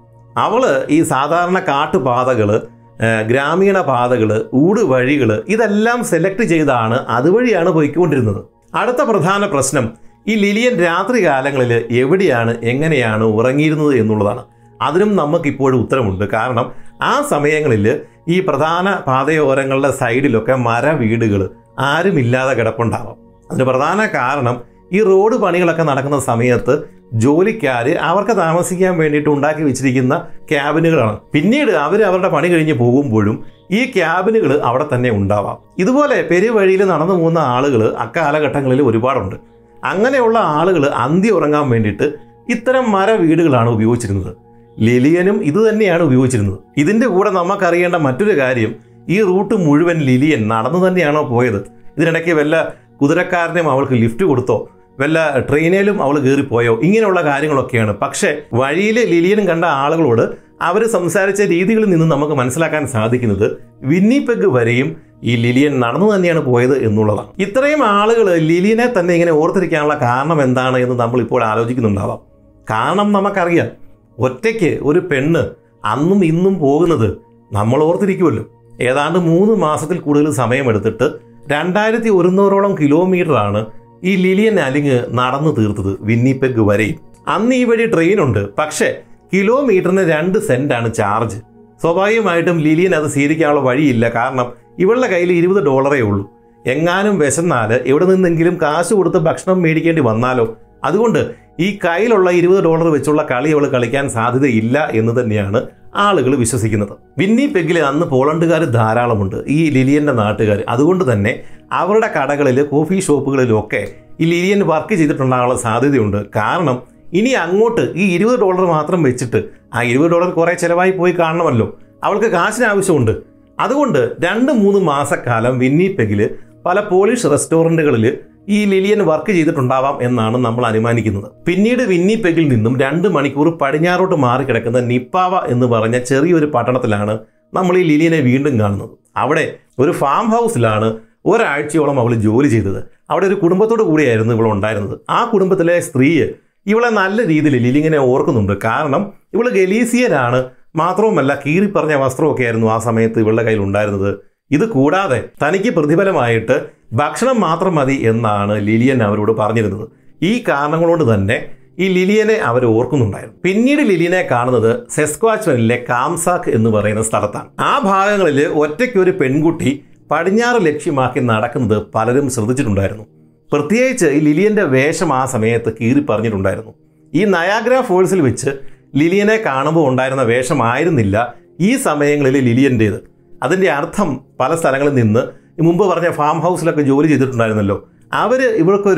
അവള് ഈ സാധാരണ കാട്ടുപാതകള് ഏഹ് ഗ്രാമീണ പാതകള് ഊടുവഴികൾ ഇതെല്ലാം സെലക്ട് ചെയ്താണ് അതുവഴിയാണ് പോയിക്കൊണ്ടിരുന്നത് അടുത്ത പ്രധാന പ്രശ്നം ഈ ലിലിയൻ രാത്രി കാലങ്ങളിൽ എവിടെയാണ് എങ്ങനെയാണ് ഉറങ്ങിയിരുന്നത് എന്നുള്ളതാണ് അതിനും നമുക്കിപ്പോഴും ഉത്തരമുണ്ട് കാരണം ആ സമയങ്ങളിൽ ഈ പ്രധാന പാതയോരങ്ങളുടെ സൈഡിലൊക്കെ മര വീടുകൾ ആരുമില്ലാതെ കിടപ്പുണ്ടാവാം അതിന് പ്രധാന കാരണം ഈ റോഡ് പണികളൊക്കെ നടക്കുന്ന സമയത്ത് ജോലിക്കാർ അവർക്ക് താമസിക്കാൻ വേണ്ടിയിട്ട് ഉണ്ടാക്കി വെച്ചിരിക്കുന്ന ക്യാബിനുകളാണ് പിന്നീട് അവർ അവരുടെ പണി കഴിഞ്ഞ് പോകുമ്പോഴും ഈ ക്യാബിനുകൾ അവിടെ തന്നെ ഉണ്ടാവാം ഇതുപോലെ പെരുവഴിയിൽ നടന്നു പോകുന്ന ആളുകൾ അക്കാലഘട്ടങ്ങളിൽ ഒരുപാടുണ്ട് അങ്ങനെയുള്ള ആളുകൾ അന്തി ഉറങ്ങാൻ വേണ്ടിയിട്ട് ഇത്തരം മര വീടുകളാണ് ഉപയോഗിച്ചിരുന്നത് ലിലിയനും ഇത് തന്നെയാണ് ഉപയോഗിച്ചിരുന്നത് ഇതിന്റെ കൂടെ നമുക്കറിയേണ്ട മറ്റൊരു കാര്യം ഈ റൂട്ട് മുഴുവൻ ലിലിയൻ നടന്നു തന്നെയാണോ പോയത് ഇതിനിടയ്ക്ക് വല്ല കുതിരക്കാരനെയും അവൾക്ക് ലിഫ്റ്റ് കൊടുത്തോ വല്ല ട്രെയിനിലും അവൾ കയറിപ്പോയോ ഇങ്ങനെയുള്ള കാര്യങ്ങളൊക്കെയാണ് പക്ഷേ വഴിയിൽ ലിലിയൻ കണ്ട ആളുകളോട് അവർ സംസാരിച്ച രീതികളിൽ നിന്ന് നമുക്ക് മനസ്സിലാക്കാൻ സാധിക്കുന്നത് വിന്നിപ്പെഗ് വരെയും ഈ ലിലിയൻ നടന്നു തന്നെയാണ് പോയത് എന്നുള്ളതാണ് ഇത്രയും ആളുകൾ ലിലിയനെ തന്നെ ഇങ്ങനെ ഓർത്തിരിക്കാനുള്ള കാരണം എന്താണ് എന്ന് നമ്മൾ ഇപ്പോൾ ആലോചിക്കുന്നുണ്ടാവാം കാരണം നമുക്കറിയാം ഒറ്റയ്ക്ക് ഒരു പെണ്ണ് അന്നും ഇന്നും പോകുന്നത് നമ്മൾ ഓർത്തിരിക്കുമല്ലോ ഏതാണ്ട് മൂന്ന് മാസത്തിൽ കൂടുതൽ സമയമെടുത്തിട്ട് രണ്ടായിരത്തി ഒരുന്നൂറോളം കിലോമീറ്ററാണ് ഈ ലിലിയൻ അലിങ് നടന്നു തീർത്തത് വിന്നിപ്പെഗ് വരെയും അന്ന് ഈ വഴി ട്രെയിനുണ്ട് പക്ഷേ കിലോമീറ്ററിന് രണ്ട് സെന്റാണ് ചാർജ് സ്വാഭാവികമായിട്ടും ലിലിയൻ അത് സ്വീകരിക്കാനുള്ള വഴിയില്ല കാരണം ഇവളുടെ കയ്യിൽ ഇരുപത് ഡോളറേ ഉള്ളൂ എങ്ങാനും വിശന്നാൽ എവിടെ നിന്നെങ്കിലും കാശ് കൊടുത്ത് ഭക്ഷണം മേടിക്കേണ്ടി വന്നാലോ അതുകൊണ്ട് ഈ കയ്യിലുള്ള ഇരുപത് ഡോളർ വെച്ചുള്ള കളി അവൾ കളിക്കാൻ സാധ്യതയില്ല എന്ന് തന്നെയാണ് ആളുകൾ വിശ്വസിക്കുന്നത് വിന്നി പെഗിൽ അന്ന് പോളണ്ടുകാർ ധാരാളമുണ്ട് ഈ ലിലിയന്റെ നാട്ടുകാർ അതുകൊണ്ട് തന്നെ അവരുടെ കടകളിൽ കോഫി ഷോപ്പുകളിലും ഒക്കെ ഈ ലിലിയൻ വർക്ക് ചെയ്തിട്ടുണ്ടാകാനുള്ള സാധ്യതയുണ്ട് കാരണം ഇനി അങ്ങോട്ട് ഈ ഇരുപത് ഡോളർ മാത്രം വെച്ചിട്ട് ആ ഇരുപത് ഡോളർ കുറേ ചിലവായി പോയി കാണണമല്ലോ അവൾക്ക് കാശിന് ആവശ്യമുണ്ട് അതുകൊണ്ട് രണ്ട് മൂന്ന് മാസക്കാലം വിന്നിപ്പെഗിൽ പല പോളിഷ് റെസ്റ്റോറൻറ്റുകളിൽ ഈ ലിലിയൻ വർക്ക് ചെയ്തിട്ടുണ്ടാവാം എന്നാണ് നമ്മൾ അനുമാനിക്കുന്നത് പിന്നീട് വിന്നിപ്പെഗിൽ നിന്നും രണ്ട് മണിക്കൂർ പടിഞ്ഞാറോട്ട് മാറിക്കിടക്കുന്ന നിപ്പാവ എന്ന് പറഞ്ഞ ചെറിയൊരു പട്ടണത്തിലാണ് നമ്മൾ ഈ ലിലിയനെ വീണ്ടും കാണുന്നത് അവിടെ ഒരു ഫാം ഹൗസിലാണ് ഒരാഴ്ചയോളം അവൾ ജോലി ചെയ്തത് അവിടെ ഒരു കുടുംബത്തോട് കൂടിയായിരുന്നു ഇവൾ ഉണ്ടായിരുന്നത് ആ കുടുംബത്തിലെ സ്ത്രീ ഇവളെ നല്ല രീതിയിൽ ലിലിങ്ങിനെ ഓർക്കുന്നുണ്ട് കാരണം ഇവൾ ഗലീസിയനാണ് മാത്രവുമല്ല കീറിപ്പറഞ്ഞ വസ്ത്രമൊക്കെ ആയിരുന്നു ആ സമയത്ത് ഇവളുടെ കയ്യിൽ ഉണ്ടായിരുന്നത് ഇത് കൂടാതെ തനിക്ക് പ്രതിഫലമായിട്ട് ഭക്ഷണം മാത്രം മതി എന്നാണ് ലിലിയൻ അവരോട് പറഞ്ഞിരുന്നത് ഈ കാരണങ്ങളോട് തന്നെ ഈ ലിലിയനെ അവർ ഓർക്കുന്നുണ്ടായിരുന്നു പിന്നീട് ലിലിയനെ കാണുന്നത് സെസ്ക്വാച്വനിലെ കാംസാക്ക് എന്ന് പറയുന്ന സ്ഥലത്താണ് ആ ഭാഗങ്ങളിൽ ഒറ്റയ്ക്ക് ഒരു പെൺകുട്ടി പടിഞ്ഞാറ് ലക്ഷ്യമാക്കി നടക്കുന്നത് പലരും ശ്രദ്ധിച്ചിട്ടുണ്ടായിരുന്നു പ്രത്യേകിച്ച് ഈ ലിലിയന്റെ വേഷം ആ സമയത്ത് കീറി പറഞ്ഞിട്ടുണ്ടായിരുന്നു ഈ നയാഗ്ര ഫോഴ്സിൽ വെച്ച് ലിലിയനെ കാണുമ്പോൾ ഉണ്ടായിരുന്ന വേഷമായിരുന്നില്ല ഈ സമയങ്ങളിൽ ലിലിയൻ്റേത് അതിൻ്റെ അർത്ഥം പല സ്ഥലങ്ങളിൽ നിന്ന് ഈ മുമ്പ് പറഞ്ഞ ഫാം ഹൗസിലൊക്കെ ജോലി ചെയ്തിട്ടുണ്ടായിരുന്നല്ലോ അവർ ഇവൾക്കൊരു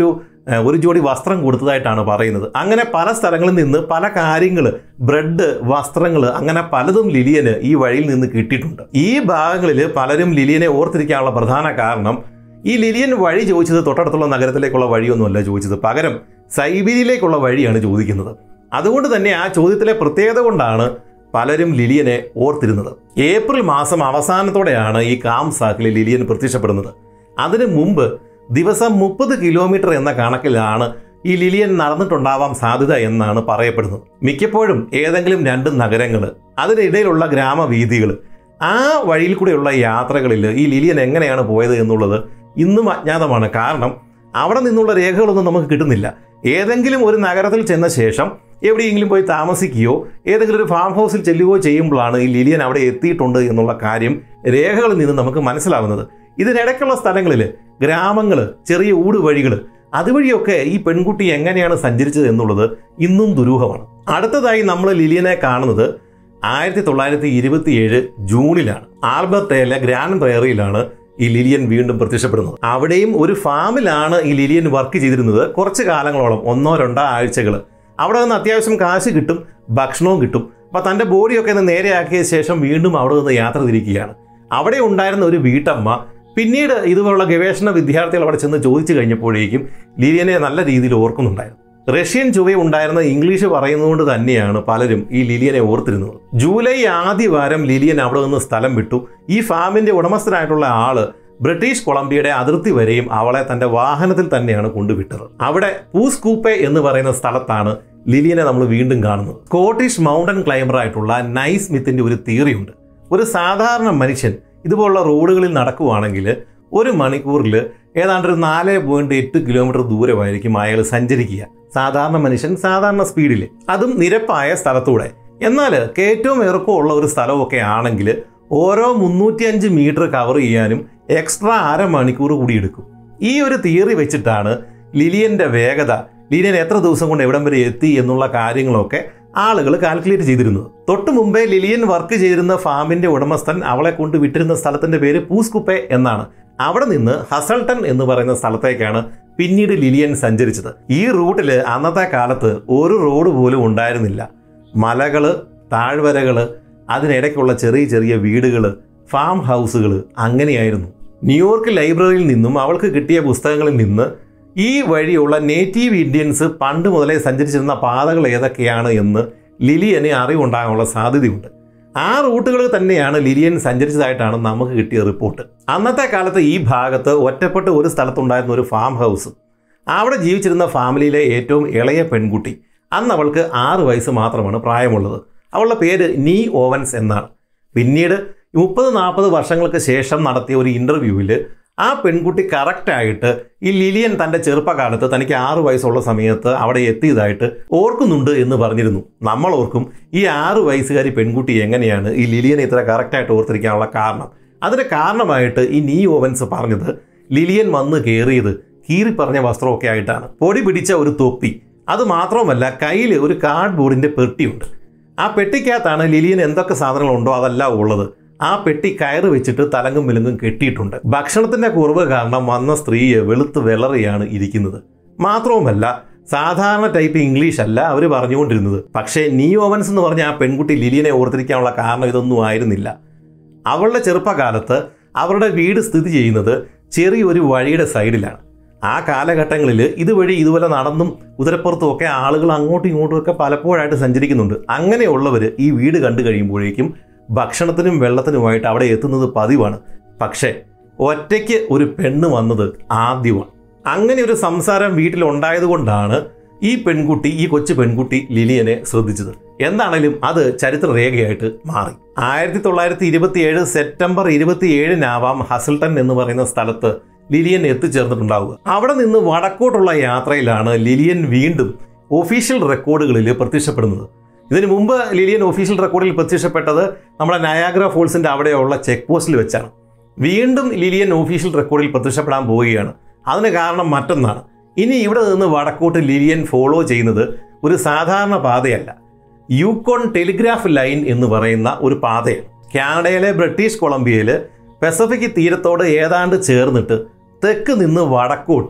ഏഹ്, ഒരു ജോഡി വസ്ത്രം കൊടുത്തതായിട്ടാണ് പറയുന്നത് അങ്ങനെ പല സ്ഥലങ്ങളിൽ നിന്ന് പല കാര്യങ്ങൾ ബ്രെഡ് വസ്ത്രങ്ങൾ അങ്ങനെ പലതും ലിലിയന് ഈ വഴിയിൽ നിന്ന് കിട്ടിയിട്ടുണ്ട് ഈ ഭാഗങ്ങളിൽ പലരും ലിലിയനെ ഓർത്തിരിക്കാനുള്ള പ്രധാന കാരണം ഈ ലിലിയൻ വഴി ചോദിച്ചത് തൊട്ടടുത്തുള്ള നഗരത്തിലേക്കുള്ള വഴിയൊന്നുമല്ല ചോദിച്ചത് പകരം സൈബീരിയയിലേക്കുള്ള വഴിയാണ് ചോദിക്കുന്നത് അതുകൊണ്ട് തന്നെ ആ ചോദ്യത്തിലെ പ്രത്യേകത കൊണ്ടാണ് പലരും ലിലിയനെ ഓർത്തിരുന്നത് ഏപ്രിൽ മാസം അവസാനത്തോടെയാണ് ഈ കാം സാക്കിൽ ലിലിയൻ പ്രത്യക്ഷപ്പെടുന്നത് അതിനു മുമ്പ് ദിവസം മുപ്പത് കിലോമീറ്റർ എന്ന കണക്കിലാണ് ഈ ലിലിയൻ നടന്നിട്ടുണ്ടാവാൻ സാധ്യത എന്നാണ് പറയപ്പെടുന്നത് മിക്കപ്പോഴും ഏതെങ്കിലും രണ്ട് നഗരങ്ങൾ അതിനിടയിലുള്ള ഗ്രാമവീഥികൾ ആ വഴിയിൽ കൂടെയുള്ള യാത്രകളിൽ ഈ ലിലിയൻ എങ്ങനെയാണ് പോയത് എന്നുള്ളത് ഇന്നും അജ്ഞാതമാണ് കാരണം അവിടെ നിന്നുള്ള രേഖകളൊന്നും നമുക്ക് കിട്ടുന്നില്ല ഏതെങ്കിലും ഒരു നഗരത്തിൽ ചെന്ന ശേഷം എവിടെയെങ്കിലും പോയി താമസിക്കുകയോ ഏതെങ്കിലും ഒരു ഫാം ഹൗസിൽ ചെല്ലുകയോ ചെയ്യുമ്പോഴാണ് ഈ ലിലിയൻ അവിടെ എത്തിയിട്ടുണ്ട് എന്നുള്ള കാര്യം രേഖകളിൽ നിന്ന് നമുക്ക് മനസ്സിലാവുന്നത് ഇതിനിടയ്ക്കുള്ള സ്ഥലങ്ങളിൽ ഗ്രാമങ്ങൾ ചെറിയ ഊടുവഴികൾ അതുവഴിയൊക്കെ ഈ പെൺകുട്ടി എങ്ങനെയാണ് സഞ്ചരിച്ചത് എന്നുള്ളത് ഇന്നും ദുരൂഹമാണ് അടുത്തതായി നമ്മൾ ലിലിയനെ കാണുന്നത് ആയിരത്തി തൊള്ളായിരത്തി ഇരുപത്തിയേഴ് ജൂണിലാണ് ആൽബർട്ടയിലെ ഗ്രാൻഡ് പ്രയറിയിലാണ് ഈ ലിലിയൻ വീണ്ടും പ്രത്യക്ഷപ്പെടുന്നത് അവിടെയും ഒരു ഫാമിലാണ് ഈ ലിലിയൻ വർക്ക് ചെയ്തിരുന്നത് കുറച്ച് കാലങ്ങളോളം ഒന്നോ രണ്ടോ ആഴ്ചകൾ അവിടെ നിന്ന് അത്യാവശ്യം കാശ് കിട്ടും ഭക്ഷണവും കിട്ടും അപ്പം തൻ്റെ ബോഡിയൊക്കെ ഒന്ന് നേരെയാക്കിയ ശേഷം വീണ്ടും അവിടെ നിന്ന് യാത്ര തിരിക്കുകയാണ് അവിടെ ഉണ്ടായിരുന്ന ഒരു വീട്ടമ്മ പിന്നീട് ഇതുപോലുള്ള ഗവേഷണ വിദ്യാർത്ഥികൾ അവിടെ ചെന്ന് ചോദിച്ചു കഴിഞ്ഞപ്പോഴേക്കും ലിലിയനെ നല്ല രീതിയിൽ ഓർക്കുന്നുണ്ടായിരുന്നു റഷ്യൻ ചുവ ഉണ്ടായിരുന്ന ഇംഗ്ലീഷ് പറയുന്നതുകൊണ്ട് തന്നെയാണ് പലരും ഈ ലിലിയനെ ഓർത്തിരുന്നത് ജൂലൈ ആദ്യ വാരം ലിലിയൻ അവിടെ നിന്ന് സ്ഥലം വിട്ടു ഈ ഫാമിന്റെ ഉടമസ്ഥനായിട്ടുള്ള ആള് ബ്രിട്ടീഷ് കൊളംബിയയുടെ അതിർത്തി വരെയും അവളെ തന്റെ വാഹനത്തിൽ തന്നെയാണ് കൊണ്ടുവിട്ടത് അവിടെ പൂസ്കൂപ്പെ എന്ന് പറയുന്ന സ്ഥലത്താണ് ലിലിയനെ നമ്മൾ വീണ്ടും കാണുന്നത് സ്കോട്ടിഷ് മൗണ്ടൻ ക്ലൈംബർ ആയിട്ടുള്ള നൈസ് സ്മിത്തിന്റെ ഒരു തിയറിയുണ്ട് ഒരു സാധാരണ മനുഷ്യൻ ഇതുപോലുള്ള റോഡുകളിൽ നടക്കുവാണെങ്കിൽ ഒരു മണിക്കൂറിൽ ഏതാണ്ട് ഒരു നാല് പോയിന്റ് എട്ട് കിലോമീറ്റർ ദൂരമായിരിക്കും അയാൾ സഞ്ചരിക്കുക സാധാരണ മനുഷ്യൻ സാധാരണ സ്പീഡിൽ അതും നിരപ്പായ സ്ഥലത്തൂടെ എന്നാൽ കയറ്റവും ഇറക്കവും ഒരു സ്ഥലമൊക്കെ ആണെങ്കിൽ ഓരോ മുന്നൂറ്റിയഞ്ച് മീറ്റർ കവർ ചെയ്യാനും എക്സ്ട്രാ അരമണിക്കൂർ കൂടി എടുക്കും ഈ ഒരു തിയറി വെച്ചിട്ടാണ് ലിലിയന്റെ വേഗത ലിലിയൻ എത്ര ദിവസം കൊണ്ട് എവിടം വരെ എത്തി എന്നുള്ള കാര്യങ്ങളൊക്കെ ആളുകൾ കാൽക്കുലേറ്റ് ചെയ്തിരുന്നത് തൊട്ടു മുമ്പേ ലിലിയൻ വർക്ക് ചെയ്തിരുന്ന ഫാമിന്റെ ഉടമസ്ഥൻ അവളെ കൊണ്ട് വിട്ടിരുന്ന സ്ഥലത്തിന്റെ പേര് പൂസ്കുപ്പെ എന്നാണ് അവിടെ നിന്ന് ഹസൾട്ടൺ എന്ന് പറയുന്ന സ്ഥലത്തേക്കാണ് പിന്നീട് ലിലിയൻ സഞ്ചരിച്ചത് ഈ റൂട്ടിൽ അന്നത്തെ കാലത്ത് ഒരു റോഡ് പോലും ഉണ്ടായിരുന്നില്ല മലകള് താഴ്വരകള് അതിനിടയ്ക്കുള്ള ചെറിയ ചെറിയ വീടുകൾ ഫാം ഹൗസുകൾ അങ്ങനെയായിരുന്നു ന്യൂയോർക്ക് ലൈബ്രറിയിൽ നിന്നും അവൾക്ക് കിട്ടിയ പുസ്തകങ്ങളിൽ നിന്ന് ഈ വഴിയുള്ള നേറ്റീവ് ഇന്ത്യൻസ് പണ്ട് മുതലേ സഞ്ചരിച്ചിരുന്ന പാതകൾ ഏതൊക്കെയാണ് എന്ന് ലിലിയന് അറിവുണ്ടാകാനുള്ള സാധ്യതയുണ്ട് ആ റൂട്ടുകൾ തന്നെയാണ് ലിലിയൻ സഞ്ചരിച്ചതായിട്ടാണ് നമുക്ക് കിട്ടിയ റിപ്പോർട്ട് അന്നത്തെ കാലത്ത് ഈ ഭാഗത്ത് ഒറ്റപ്പെട്ട് ഒരു സ്ഥലത്തുണ്ടായിരുന്ന ഒരു ഫാം ഹൗസ് അവിടെ ജീവിച്ചിരുന്ന ഫാമിലിയിലെ ഏറ്റവും ഇളയ പെൺകുട്ടി അന്ന് അവൾക്ക് ആറ് വയസ്സ് മാത്രമാണ് പ്രായമുള്ളത് അവളുടെ പേര് നീ ഓവൻസ് എന്നാണ് പിന്നീട് മുപ്പത് നാൽപ്പത് വർഷങ്ങൾക്ക് ശേഷം നടത്തിയ ഒരു ഇൻ്റർവ്യൂവിൽ ആ പെൺകുട്ടി കറക്റ്റായിട്ട് ഈ ലിലിയൻ തൻ്റെ ചെറുപ്പകാലത്ത് തനിക്ക് ആറ് വയസ്സുള്ള സമയത്ത് അവിടെ എത്തിയതായിട്ട് ഓർക്കുന്നുണ്ട് എന്ന് പറഞ്ഞിരുന്നു നമ്മൾ ഓർക്കും ഈ ആറ് വയസ്സുകാരി പെൺകുട്ടി എങ്ങനെയാണ് ഈ ലിലിയനെ ഇത്ര കറക്റ്റായിട്ട് ഓർത്തിരിക്കാനുള്ള കാരണം അതിന് കാരണമായിട്ട് ഈ നീ ഓവൻസ് പറഞ്ഞത് ലിലിയൻ വന്ന് കയറിയത് കീറി പറഞ്ഞ വസ്ത്രമൊക്കെ ആയിട്ടാണ് പൊടി പിടിച്ച ഒരു തൊപ്പി അത് മാത്രമല്ല കയ്യിൽ ഒരു കാർഡ് ബോർഡിൻ്റെ പെട്ടിയുണ്ട് ആ പെട്ടിക്കകത്താണ് ലിലിയൻ എന്തൊക്കെ സാധനങ്ങളുണ്ടോ അതെല്ലാം ഉള്ളത് ആ പെട്ടി കയറ് വെച്ചിട്ട് തലങ്ങും വിലങ്ങും കെട്ടിയിട്ടുണ്ട് ഭക്ഷണത്തിന്റെ കുറവ് കാരണം വന്ന സ്ത്രീയെ വെളുത്ത് വെളറിയാണ് ഇരിക്കുന്നത് മാത്രവുമല്ല സാധാരണ ടൈപ്പ് ഇംഗ്ലീഷ് അല്ല അവർ പറഞ്ഞുകൊണ്ടിരുന്നത് പക്ഷേ നീ ഓവൻസ് എന്ന് പറഞ്ഞ ആ പെൺകുട്ടി ലിലിയനെ ഓർത്തിരിക്കാനുള്ള കാരണം ഇതൊന്നും ആയിരുന്നില്ല അവളുടെ ചെറുപ്പകാലത്ത് അവരുടെ വീട് സ്ഥിതി ചെയ്യുന്നത് ചെറിയൊരു വഴിയുടെ സൈഡിലാണ് ആ കാലഘട്ടങ്ങളിൽ ഇതുവഴി ഇതുപോലെ നടന്നും കുതിരപ്പുറത്തും ഒക്കെ ആളുകൾ അങ്ങോട്ടും ഇങ്ങോട്ടും ഒക്കെ പലപ്പോഴായിട്ട് സഞ്ചരിക്കുന്നുണ്ട് അങ്ങനെയുള്ളവർ ഈ വീട് കണ്ടു കഴിയുമ്പോഴേക്കും ഭക്ഷണത്തിനും വെള്ളത്തിനുമായിട്ട് അവിടെ എത്തുന്നത് പതിവാണ് പക്ഷേ ഒറ്റയ്ക്ക് ഒരു പെണ്ണ് വന്നത് ആദ്യമാണ് അങ്ങനെ ഒരു സംസാരം വീട്ടിലുണ്ടായതുകൊണ്ടാണ് ഈ പെൺകുട്ടി ഈ കൊച്ചു പെൺകുട്ടി ലിലിയനെ ശ്രദ്ധിച്ചത് എന്താണേലും അത് ചരിത്രരേഖയായിട്ട് മാറി ആയിരത്തി തൊള്ളായിരത്തി ഇരുപത്തിയേഴ് സെപ്റ്റംബർ ഇരുപത്തിയേഴിനാവാം ഹസിൽട്ടൺ എന്ന് പറയുന്ന സ്ഥലത്ത് ലിലിയൻ എത്തിച്ചേർന്നിട്ടുണ്ടാവുക അവിടെ നിന്ന് വടക്കോട്ടുള്ള യാത്രയിലാണ് ലിലിയൻ വീണ്ടും ഒഫീഷ്യൽ റെക്കോർഡുകളിൽ പ്രത്യക്ഷപ്പെടുന്നത് ഇതിനു മുമ്പ് ലിലിയൻ ഒഫീഷ്യൽ റെക്കോർഡിൽ പ്രത്യക്ഷപ്പെട്ടത് നമ്മുടെ നയാഗ്ര ഫോൾസിന്റെ അവിടെയുള്ള ചെക്ക് പോസ്റ്റിൽ വെച്ചാണ് വീണ്ടും ലിലിയൻ ഒഫീഷ്യൽ റെക്കോർഡിൽ പ്രത്യക്ഷപ്പെടാൻ പോവുകയാണ് അതിന് കാരണം മറ്റൊന്നാണ് ഇനി ഇവിടെ നിന്ന് വടക്കോട്ട് ലിലിയൻ ഫോളോ ചെയ്യുന്നത് ഒരു സാധാരണ പാതയല്ല യൂക്കോൺ ടെലിഗ്രാഫ് ലൈൻ എന്ന് പറയുന്ന ഒരു പാതയാണ് കാനഡയിലെ ബ്രിട്ടീഷ് കൊളംബിയയിൽ പസഫിക് തീരത്തോട് ഏതാണ്ട് ചേർന്നിട്ട് തെക്ക് നിന്ന് വടക്കോട്ട്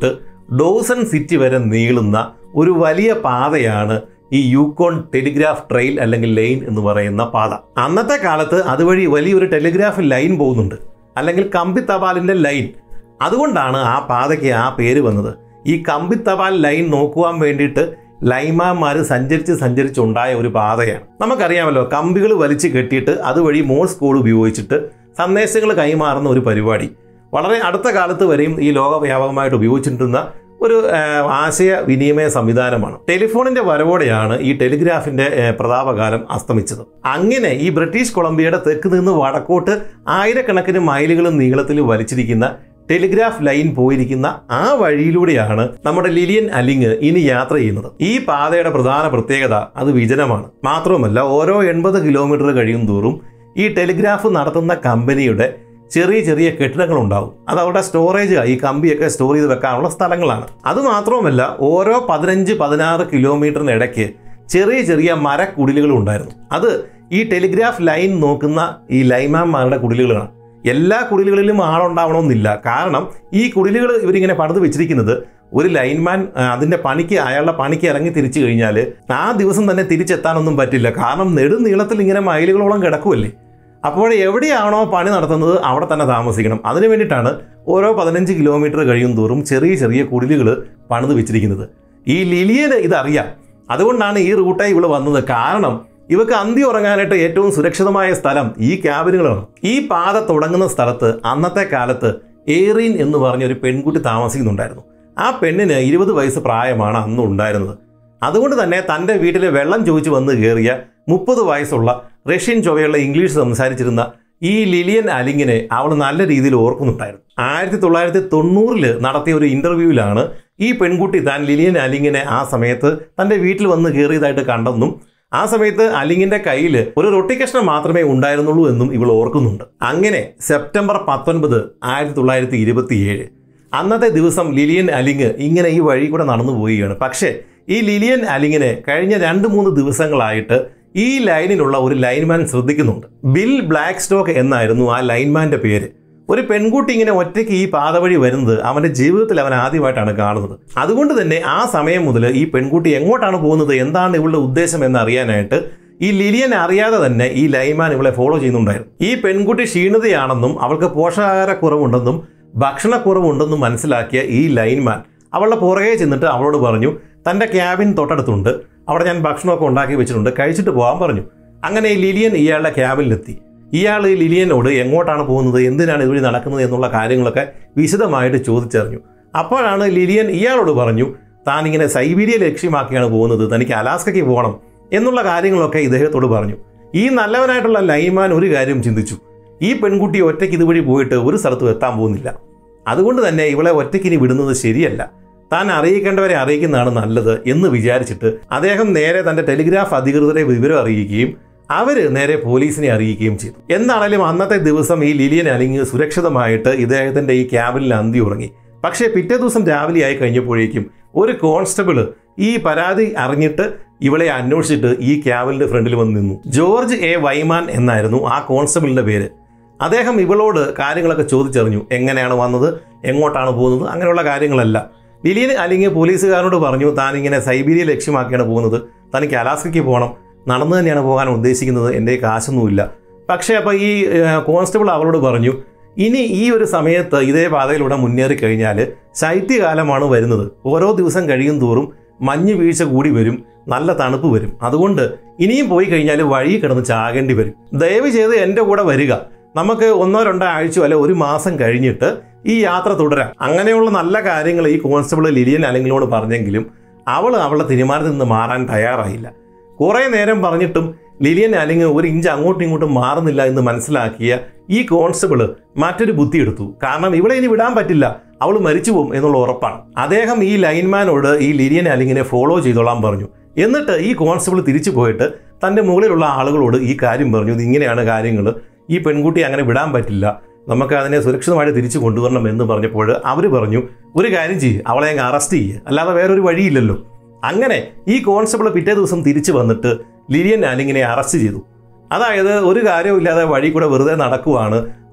ഡോസൺ സിറ്റി വരെ നീളുന്ന ഒരു വലിയ പാതയാണ് ഈ യൂക്കോൺ ടെലിഗ്രാഫ് ട്രെയിൽ അല്ലെങ്കിൽ ലൈൻ എന്ന് പറയുന്ന പാത അന്നത്തെ കാലത്ത് അതുവഴി വലിയൊരു ടെലിഗ്രാഫ് ലൈൻ പോകുന്നുണ്ട് അല്ലെങ്കിൽ കമ്പി തപാലിന്റെ ലൈൻ അതുകൊണ്ടാണ് ആ പാതയ്ക്ക് ആ പേര് വന്നത് ഈ കമ്പി തപാൽ ലൈൻ നോക്കുവാൻ വേണ്ടിയിട്ട് ലൈമാന്മാർ സഞ്ചരിച്ച് സഞ്ചരിച്ചുണ്ടായ ഒരു പാതയാണ് നമുക്കറിയാമല്ലോ കമ്പികൾ വലിച്ചു കെട്ടിയിട്ട് അതുവഴി മോഴ്സ് കോഡ് ഉപയോഗിച്ചിട്ട് സന്ദേശങ്ങൾ കൈമാറുന്ന ഒരു പരിപാടി വളരെ അടുത്ത കാലത്ത് വരെയും ഈ ലോകവ്യാപകമായിട്ട് ഉപയോഗിച്ചിട്ടുന്ന ഒരു ആ, ആശയ വിനിമയ സംവിധാനമാണ് ടെലിഫോണിന്റെ വരവോടെയാണ് ഈ ടെലിഗ്രാഫിന്റെ ആ, പ്രതാപകാലം അസ്തമിച്ചത് അങ്ങനെ ഈ ബ്രിട്ടീഷ് കൊളംബിയയുടെ തെക്ക് നിന്ന് വടക്കോട്ട് ആയിരക്കണക്കിന് മൈലുകൾ നീളത്തിൽ വലിച്ചിരിക്കുന്ന ടെലിഗ്രാഫ് ലൈൻ പോയിരിക്കുന്ന ആ വഴിയിലൂടെയാണ് നമ്മുടെ ലിലിയൻ അലിങ് ഇനി യാത്ര ചെയ്യുന്നത് ഈ പാതയുടെ പ്രധാന പ്രത്യേകത അത് വിജനമാണ് മാത്രവുമല്ല ഓരോ എൺപത് കിലോമീറ്റർ കഴിയും തോറും ഈ ടെലിഗ്രാഫ് നടത്തുന്ന കമ്പനിയുടെ ചെറിയ ചെറിയ കെട്ടിടങ്ങൾ ഉണ്ടാവും അത് അവരുടെ സ്റ്റോറേജ് ഈ കമ്പിയൊക്കെ സ്റ്റോർ ചെയ്ത് വെക്കാനുള്ള സ്ഥലങ്ങളാണ് അത് മാത്രവുമല്ല ഓരോ പതിനഞ്ച് പതിനാറ് കിലോമീറ്ററിന് ഇടയ്ക്ക് ചെറിയ ചെറിയ മരക്കുടിലുകളും ഉണ്ടായിരുന്നു അത് ഈ ടെലിഗ്രാഫ് ലൈൻ നോക്കുന്ന ഈ ലൈമാന്മാരുടെ കുടിലുകളാണ് എല്ലാ കുടിലുകളിലും ആളുണ്ടാവണമെന്നില്ല കാരണം ഈ കുടിലുകൾ ഇവരിങ്ങനെ പണിത് വെച്ചിരിക്കുന്നത് ഒരു ലൈൻമാൻ ആ, അതിന്റെ പണിക്ക് അയാളുടെ പണിക്ക് ഇറങ്ങി തിരിച്ചു കഴിഞ്ഞാൽ ആ ദിവസം തന്നെ തിരിച്ചെത്താനൊന്നും പറ്റില്ല കാരണം നെടുനീളത്തിൽ ഇങ്ങനെ മൈലുകളോളം കിടക്കുമല്ലേ അപ്പോൾ എവിടെയാണോ പണി നടത്തുന്നത് അവിടെ തന്നെ താമസിക്കണം അതിനു വേണ്ടിയിട്ടാണ് ഓരോ പതിനഞ്ച് കിലോമീറ്റർ കഴിയും തോറും ചെറിയ ചെറിയ കുടിലുകൾ പണിത് വെച്ചിരിക്കുന്നത് ഈ ലിലിയന് ഇതറിയാം അതുകൊണ്ടാണ് ഈ റൂട്ടായി ഇവള് വന്നത് കാരണം ഇവക്ക് അന്തി ഉറങ്ങാനായിട്ട് ഏറ്റവും സുരക്ഷിതമായ സ്ഥലം ഈ ക്യാബിനുകളാണ് ഈ പാത തുടങ്ങുന്ന സ്ഥലത്ത് അന്നത്തെ കാലത്ത് ഏറീൻ എന്ന് പറഞ്ഞ ഒരു പെൺകുട്ടി താമസിക്കുന്നുണ്ടായിരുന്നു ആ പെണ്ണിന് ഇരുപത് വയസ്സ് പ്രായമാണ് അന്ന് ഉണ്ടായിരുന്നത് അതുകൊണ്ട് തന്നെ തൻ്റെ വീട്ടിലെ വെള്ളം ചോദിച്ചു വന്ന് കയറിയ മുപ്പത് വയസ്സുള്ള റഷ്യൻ ചൊവ്വയുള്ള ഇംഗ്ലീഷ് സംസാരിച്ചിരുന്ന ഈ ലിലിയൻ അലിങ്ങിനെ അവൾ നല്ല രീതിയിൽ ഓർക്കുന്നുണ്ടായിരുന്നു ആയിരത്തി തൊള്ളായിരത്തി തൊണ്ണൂറിൽ നടത്തിയ ഒരു ഇന്റർവ്യൂവിലാണ് ഈ പെൺകുട്ടി താൻ ലിലിയൻ അലിങ്ങിനെ ആ സമയത്ത് തൻ്റെ വീട്ടിൽ വന്ന് കയറിയതായിട്ട് കണ്ടെന്നും ആ സമയത്ത് അലിങ്ങിന്റെ കയ്യിൽ ഒരു റൊട്ടി കഷ്ണം മാത്രമേ ഉണ്ടായിരുന്നുള്ളൂ എന്നും ഇവൾ ഓർക്കുന്നുണ്ട് അങ്ങനെ സെപ്റ്റംബർ പത്തൊൻപത് ആയിരത്തി തൊള്ളായിരത്തി ഇരുപത്തിയേഴ് അന്നത്തെ ദിവസം ലിലിയൻ അലിങ് ഇങ്ങനെ ഈ വഴി കൂടെ നടന്നു പോവുകയാണ് പക്ഷേ ഈ ലിലിയൻ അലിങ്ങിനെ കഴിഞ്ഞ രണ്ട് മൂന്ന് ദിവസങ്ങളായിട്ട് ഈ ലൈനിലുള്ള ഒരു ലൈൻമാൻ ശ്രദ്ധിക്കുന്നുണ്ട് ബിൽ ബ്ലാക്ക് സ്റ്റോക്ക് എന്നായിരുന്നു ആ ലൈൻമാന്റെ പേര് ഒരു പെൺകുട്ടി ഇങ്ങനെ ഒറ്റയ്ക്ക് ഈ പാത വഴി വരുന്നത് അവന്റെ ജീവിതത്തിൽ അവൻ ആദ്യമായിട്ടാണ് കാണുന്നത് അതുകൊണ്ട് തന്നെ ആ സമയം മുതൽ ഈ പെൺകുട്ടി എങ്ങോട്ടാണ് പോകുന്നത് എന്താണ് ഇവളുടെ ഉദ്ദേശം എന്ന് അറിയാനായിട്ട് ഈ ലിലിയൻ അറിയാതെ തന്നെ ഈ ലൈൻമാൻ ഇവളെ ഫോളോ ചെയ്യുന്നുണ്ടായിരുന്നു ഈ പെൺകുട്ടി ക്ഷീണിതയാണെന്നും അവൾക്ക് പോഷകാഹാരക്കുറവുണ്ടെന്നും ഭക്ഷണക്കുറവുണ്ടെന്നും മനസ്സിലാക്കിയ ഈ ലൈൻമാൻ അവളുടെ പുറകെ ചെന്നിട്ട് അവളോട് പറഞ്ഞു തൻ്റെ ക്യാബിൻ തൊട്ടടുത്തുണ്ട് അവിടെ ഞാൻ ഭക്ഷണമൊക്കെ ഉണ്ടാക്കി വെച്ചിട്ടുണ്ട് കഴിച്ചിട്ട് പോകാൻ പറഞ്ഞു അങ്ങനെ ഈ ലിലിയൻ ഇയാളുടെ ക്യാബിനിലെത്തി ഇയാൾ ഈ ലിലിയനോട് എങ്ങോട്ടാണ് പോകുന്നത് എന്തിനാണ് ഇതുവഴി നടക്കുന്നത് എന്നുള്ള കാര്യങ്ങളൊക്കെ വിശദമായിട്ട് ചോദിച്ചറിഞ്ഞു അപ്പോഴാണ് ലിലിയൻ ഇയാളോട് പറഞ്ഞു താൻ ഇങ്ങനെ സൈബീരിയ ലക്ഷ്യമാക്കിയാണ് പോകുന്നത് തനിക്ക് അലാസ്കയ്ക്ക് പോകണം എന്നുള്ള കാര്യങ്ങളൊക്കെ ഇദ്ദേഹത്തോട് പറഞ്ഞു ഈ നല്ലവനായിട്ടുള്ള ലൈമാൻ ഒരു കാര്യം ചിന്തിച്ചു ഈ പെൺകുട്ടി ഒറ്റയ്ക്ക് ഇതുവഴി പോയിട്ട് ഒരു സ്ഥലത്തും എത്താൻ പോകുന്നില്ല അതുകൊണ്ട് തന്നെ ഇവളെ ഒറ്റയ്ക്ക് ഇനി വിടുന്നത് ശരിയല്ല താൻ അറിയിക്കേണ്ടവരെ അറിയിക്കുന്നതാണ് നല്ലത് എന്ന് വിചാരിച്ചിട്ട് അദ്ദേഹം നേരെ തന്റെ ടെലിഗ്രാഫ് അധികൃതരെ വിവരം അറിയിക്കുകയും അവര് നേരെ പോലീസിനെ അറിയിക്കുകയും ചെയ്തു എന്നാണെങ്കിലും അന്നത്തെ ദിവസം ഈ ലിലിയൻ അലിങ് സുരക്ഷിതമായിട്ട് ഇദ്ദേഹത്തിന്റെ ഈ ക്യാബിനിൽ അന്തി ഉറങ്ങി പക്ഷേ പിറ്റേ ദിവസം രാവിലെ ആയി കഴിഞ്ഞപ്പോഴേക്കും ഒരു കോൺസ്റ്റബിൾ ഈ പരാതി അറിഞ്ഞിട്ട് ഇവളെ അന്വേഷിച്ചിട്ട് ഈ ക്യാബിന്റെ ഫ്രണ്ടിൽ വന്ന് നിന്നു ജോർജ് എ വൈമാൻ എന്നായിരുന്നു ആ കോൺസ്റ്റബിളിന്റെ പേര് അദ്ദേഹം ഇവളോട് കാര്യങ്ങളൊക്കെ ചോദിച്ചറിഞ്ഞു എങ്ങനെയാണ് വന്നത് എങ്ങോട്ടാണ് പോകുന്നത് അങ്ങനെയുള്ള കാര്യങ്ങളല്ല ലിലിയൻ അല്ലെങ്കിൽ പോലീസുകാരനോട് പറഞ്ഞു താൻ ഇങ്ങനെ സൈബീരിയ ലക്ഷ്യമാക്കിയാണ് പോകുന്നത് തനിക്ക് അലാസ്കയ്ക്ക് പോകണം നടന്നു തന്നെയാണ് പോകാൻ ഉദ്ദേശിക്കുന്നത് എൻ്റെ കാശൊന്നുമില്ല പക്ഷേ അപ്പോൾ ഈ ഏഹ്, കോൺസ്റ്റബിൾ അവളോട് പറഞ്ഞു ഇനി ഈ ഒരു സമയത്ത് ഇതേ പാതയിലൂടെ മുന്നേറി കഴിഞ്ഞാൽ ശൈത്യകാലമാണ് വരുന്നത് ഓരോ ദിവസം കഴിയും തോറും മഞ്ഞ് വീഴ്ച കൂടി വരും നല്ല തണുപ്പ് വരും അതുകൊണ്ട് ഇനിയും പോയി കഴിഞ്ഞാൽ വഴി കിടന്ന് ചാകേണ്ടി വരും ദയവ് ചെയ്ത് എൻ്റെ കൂടെ വരിക നമുക്ക് ഒന്നോ രണ്ടോ ആഴ്ചയോ അല്ലെ ഒരു മാസം കഴിഞ്ഞിട്ട് ഈ യാത്ര തുടരാം അങ്ങനെയുള്ള നല്ല കാര്യങ്ങൾ ഈ കോൺസ്റ്റബിൾ ലിലിയൻ അല്ലെങ്കിലോട് പറഞ്ഞെങ്കിലും അവൾ അവളുടെ തീരുമാനത്തിൽ നിന്ന് മാറാൻ തയ്യാറായില്ല കുറേ നേരം പറഞ്ഞിട്ടും ലിലിയൻ അലിങ് ഒരു ഇഞ്ച് അങ്ങോട്ടും ഇങ്ങോട്ടും മാറുന്നില്ല എന്ന് മനസ്സിലാക്കിയ ഈ കോൺസ്റ്റബിൾ മറ്റൊരു ബുദ്ധി എടുത്തു കാരണം ഇവളെ ഇനി വിടാൻ പറ്റില്ല അവൾ മരിച്ചു പോകും എന്നുള്ള ഉറപ്പാണ് അദ്ദേഹം ഈ ലൈൻമാനോട് ഈ ലിലിയൻ അലിങ്ങിനെ ഫോളോ ചെയ്തോളാൻ പറഞ്ഞു എന്നിട്ട് ഈ കോൺസ്റ്റബിൾ തിരിച്ചു പോയിട്ട് തൻ്റെ മുകളിലുള്ള ആളുകളോട് ഈ കാര്യം പറഞ്ഞു ഇത് ഇങ്ങനെയാണ് കാര്യങ്ങൾ ഈ പെൺകുട്ടി അങ്ങനെ വിടാൻ പറ്റില്ല നമുക്ക് അതിനെ സുരക്ഷിതമായിട്ട് തിരിച്ചു കൊണ്ടുവരണം എന്ന് പറഞ്ഞപ്പോൾ അവർ പറഞ്ഞു ഒരു കാര്യം ചെയ്യ് അവളെ അങ്ങ് അറസ്റ്റ് ചെയ്യുക അല്ലാതെ വേറൊരു വഴിയില്ലല്ലോ അങ്ങനെ ഈ കോൺസ്റ്റബിൾ പിറ്റേ ദിവസം തിരിച്ചു വന്നിട്ട് ലിലിയൻ ആനിങ്ങിനെ അറസ്റ്റ് ചെയ്തു അതായത് ഒരു കാര്യമില്ലാതെ വഴി കൂടെ വെറുതെ നടക്കുവാണ്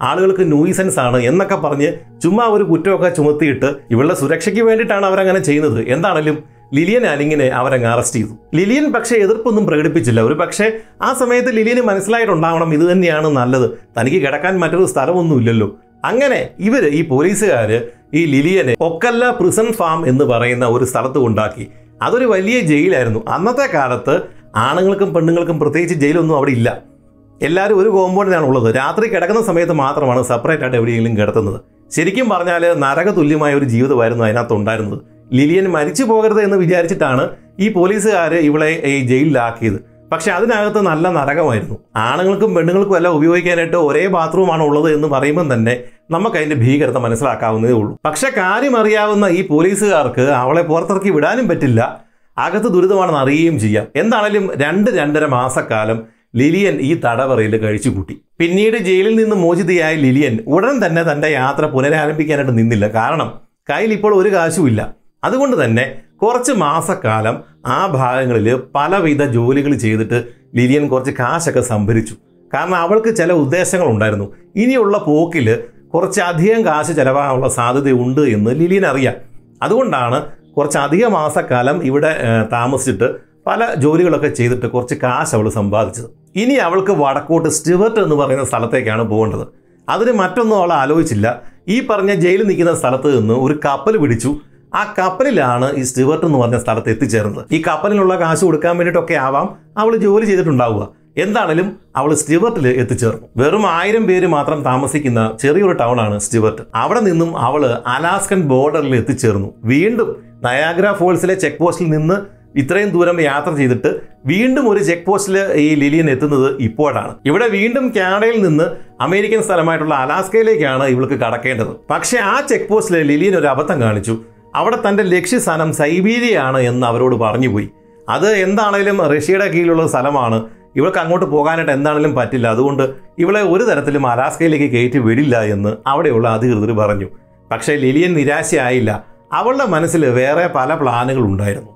ആളുകൾക്ക് ന്യൂയിസൻസ് ആണ് എന്നൊക്കെ പറഞ്ഞ് ചുമ്മാ ഒരു കുറ്റമൊക്കെ ചുമത്തിയിട്ട് ഇവളുടെ സുരക്ഷയ്ക്ക് വേണ്ടിയിട്ടാണ് അവരങ്ങനെ ചെയ്യുന്നത് എന്താണെങ്കിലും ലിലിയൻ അലിങ്ങിനെ അവരങ്ങ് അറസ്റ്റ് ചെയ്തു ലിലിയൻ പക്ഷേ എതിർപ്പൊന്നും പ്രകടിപ്പിച്ചില്ല ഒരു പക്ഷേ ആ സമയത്ത് ലിലിയന് മനസ്സിലായിട്ടുണ്ടാവണം ഇത് തന്നെയാണ് നല്ലത് തനിക്ക് കിടക്കാൻ മറ്റൊരു സ്ഥലമൊന്നും ഇല്ലല്ലോ അങ്ങനെ ഇവര് ഈ പോലീസുകാര് ഈ ലിലിയനെ ഒക്കല്ല പ്രിസൺ ഫാം എന്ന് പറയുന്ന ഒരു സ്ഥലത്ത് കൊണ്ടാക്കി അതൊരു വലിയ ജയിലായിരുന്നു അന്നത്തെ കാലത്ത് ആണുങ്ങൾക്കും പെണ്ണുങ്ങൾക്കും പ്രത്യേകിച്ച് ജയിലൊന്നും അവിടെ ഇല്ല എല്ലാവരും ഒരു കോമ്പൗണ്ടിലാണ് ഉള്ളത് രാത്രി കിടക്കുന്ന സമയത്ത് മാത്രമാണ് സെപ്പറേറ്റ് ആയിട്ട് എവിടെയെങ്കിലും കിടത്തുന്നത് ശരിക്കും പറഞ്ഞാൽ നരക തുല്യമായ ഒരു ജീവിതമായിരുന്നു അതിനകത്ത് ഉണ്ടായിരുന്നത് ലിലിയൻ മരിച്ചു പോകരുത് എന്ന് വിചാരിച്ചിട്ടാണ് ഈ പോലീസുകാർ ഇവളെ ഈ ജയിലിലാക്കിയത് പക്ഷെ അതിനകത്ത് നല്ല നരകമായിരുന്നു ആണുങ്ങൾക്കും പെണ്ണുങ്ങൾക്കും എല്ലാം ഉപയോഗിക്കാനായിട്ട് ഒരേ ബാത്റൂമാണ് ഉള്ളത് എന്ന് പറയുമ്പം തന്നെ നമുക്ക് അതിന്റെ ഭീകരത മനസ്സിലാക്കാവുന്നതേ ഉള്ളൂ പക്ഷെ കാര്യം അറിയാവുന്ന ഈ പോലീസുകാർക്ക് അവളെ പുറത്തിറക്കി വിടാനും പറ്റില്ല അകത്ത് ദുരിതമാണെന്ന് അറിയുകയും ചെയ്യാം എന്താണേലും രണ്ട് രണ്ടര മാസക്കാലം ലിലിയൻ ഈ തടവറയിൽ കഴിച്ചുകൂട്ടി പിന്നീട് ജയിലിൽ നിന്ന് മോചിതയായ ലിലിയൻ ഉടൻ തന്നെ തന്റെ യാത്ര പുനരാരംഭിക്കാനായിട്ട് നിന്നില്ല കാരണം കയ്യിൽ ഇപ്പോൾ ഒരു കാശുമില്ല അതുകൊണ്ട് തന്നെ കുറച്ച് മാസക്കാലം ആ ഭാഗങ്ങളിൽ പലവിധ ജോലികൾ ചെയ്തിട്ട് ലിലിയൻ കുറച്ച് കാശൊക്കെ സംഭരിച്ചു കാരണം അവൾക്ക് ചില ഉദ്ദേശങ്ങൾ ഉണ്ടായിരുന്നു ഇനിയുള്ള പോക്കിൽ കുറച്ച് അധികം കാശ് ചിലവാകാനുള്ള സാധ്യതയുണ്ട് എന്ന് ലിലിയൻ അറിയാം അതുകൊണ്ടാണ് കുറച്ച് അധിക മാസക്കാലം ഇവിടെ ഏഹ്, താമസിച്ചിട്ട് പല ജോലികളൊക്കെ ചെയ്തിട്ട് കുറച്ച് കാശ് അവൾ സമ്പാദിച്ചത് ഇനി അവൾക്ക് വടക്കോട്ട് സ്റ്റിവർട്ട് എന്ന് പറയുന്ന സ്ഥലത്തേക്കാണ് പോകേണ്ടത് അതിന് മറ്റൊന്നും അവൾ ആലോചിച്ചില്ല ഈ പറഞ്ഞ ജയിലിൽ നിൽക്കുന്ന സ്ഥലത്ത് നിന്ന് ഒരു കപ്പൽ പിടിച്ചു ആ കപ്പലിലാണ് ഈ സ്റ്റിവർട്ട് എന്ന് പറഞ്ഞ സ്ഥലത്ത് എത്തിച്ചേർന്നത് ഈ കപ്പലിനുള്ള കാശ് കൊടുക്കാൻ വേണ്ടിയിട്ടൊക്കെ ആവാം അവൾ ജോലി ചെയ്തിട്ടുണ്ടാവുക എന്താണേലും അവൾ സ്റ്റിവർട്ടിൽ എത്തിച്ചേർന്നു വെറും ആയിരം പേര് മാത്രം താമസിക്കുന്ന ചെറിയൊരു ടൗണാണ് സ്റ്റിവർട്ട് അവിടെ നിന്നും അവൾ അലാസ്കൻ ബോർഡറിൽ എത്തിച്ചേർന്നു വീണ്ടും നയാഗ്ര ഫോൾസിലെ ചെക്ക് പോസ്റ്റിൽ നിന്ന് ഇത്രയും ദൂരം യാത്ര ചെയ്തിട്ട് വീണ്ടും ഒരു ചെക്ക് പോസ്റ്റിൽ ഈ ലിലിയൻ എത്തുന്നത് ഇപ്പോഴാണ് ഇവിടെ വീണ്ടും കാനഡയിൽ നിന്ന് അമേരിക്കൻ സ്ഥലമായിട്ടുള്ള അലാസ്കയിലേക്കാണ് ഇവൾക്ക് കടക്കേണ്ടത് പക്ഷേ ആ ചെക്ക് പോസ്റ്റിൽ ലിലിയൻ ഒരു അബദ്ധം കാണിച്ചു അവിടെ തന്റെ ലക്ഷ്യസ്ഥാനം സൈബീരിയയാണ് എന്ന് അവരോട് പറഞ്ഞുപോയി അത് എന്താണേലും റഷ്യയുടെ കീഴിലുള്ള സ്ഥലമാണ് ഇവൾക്ക് അങ്ങോട്ട് പോകാനായിട്ട് എന്താണേലും പറ്റില്ല അതുകൊണ്ട് ഇവളെ ഒരു തരത്തിലും അലാസ്കയിലേക്ക് കയറ്റി വിടില്ല എന്ന് അവിടെയുള്ള അധികൃതർ പറഞ്ഞു പക്ഷേ ലിലിയൻ നിരാശയായില്ല അവളുടെ മനസ്സിൽ വേറെ പല പ്ലാനുകൾ ഉണ്ടായിരുന്നു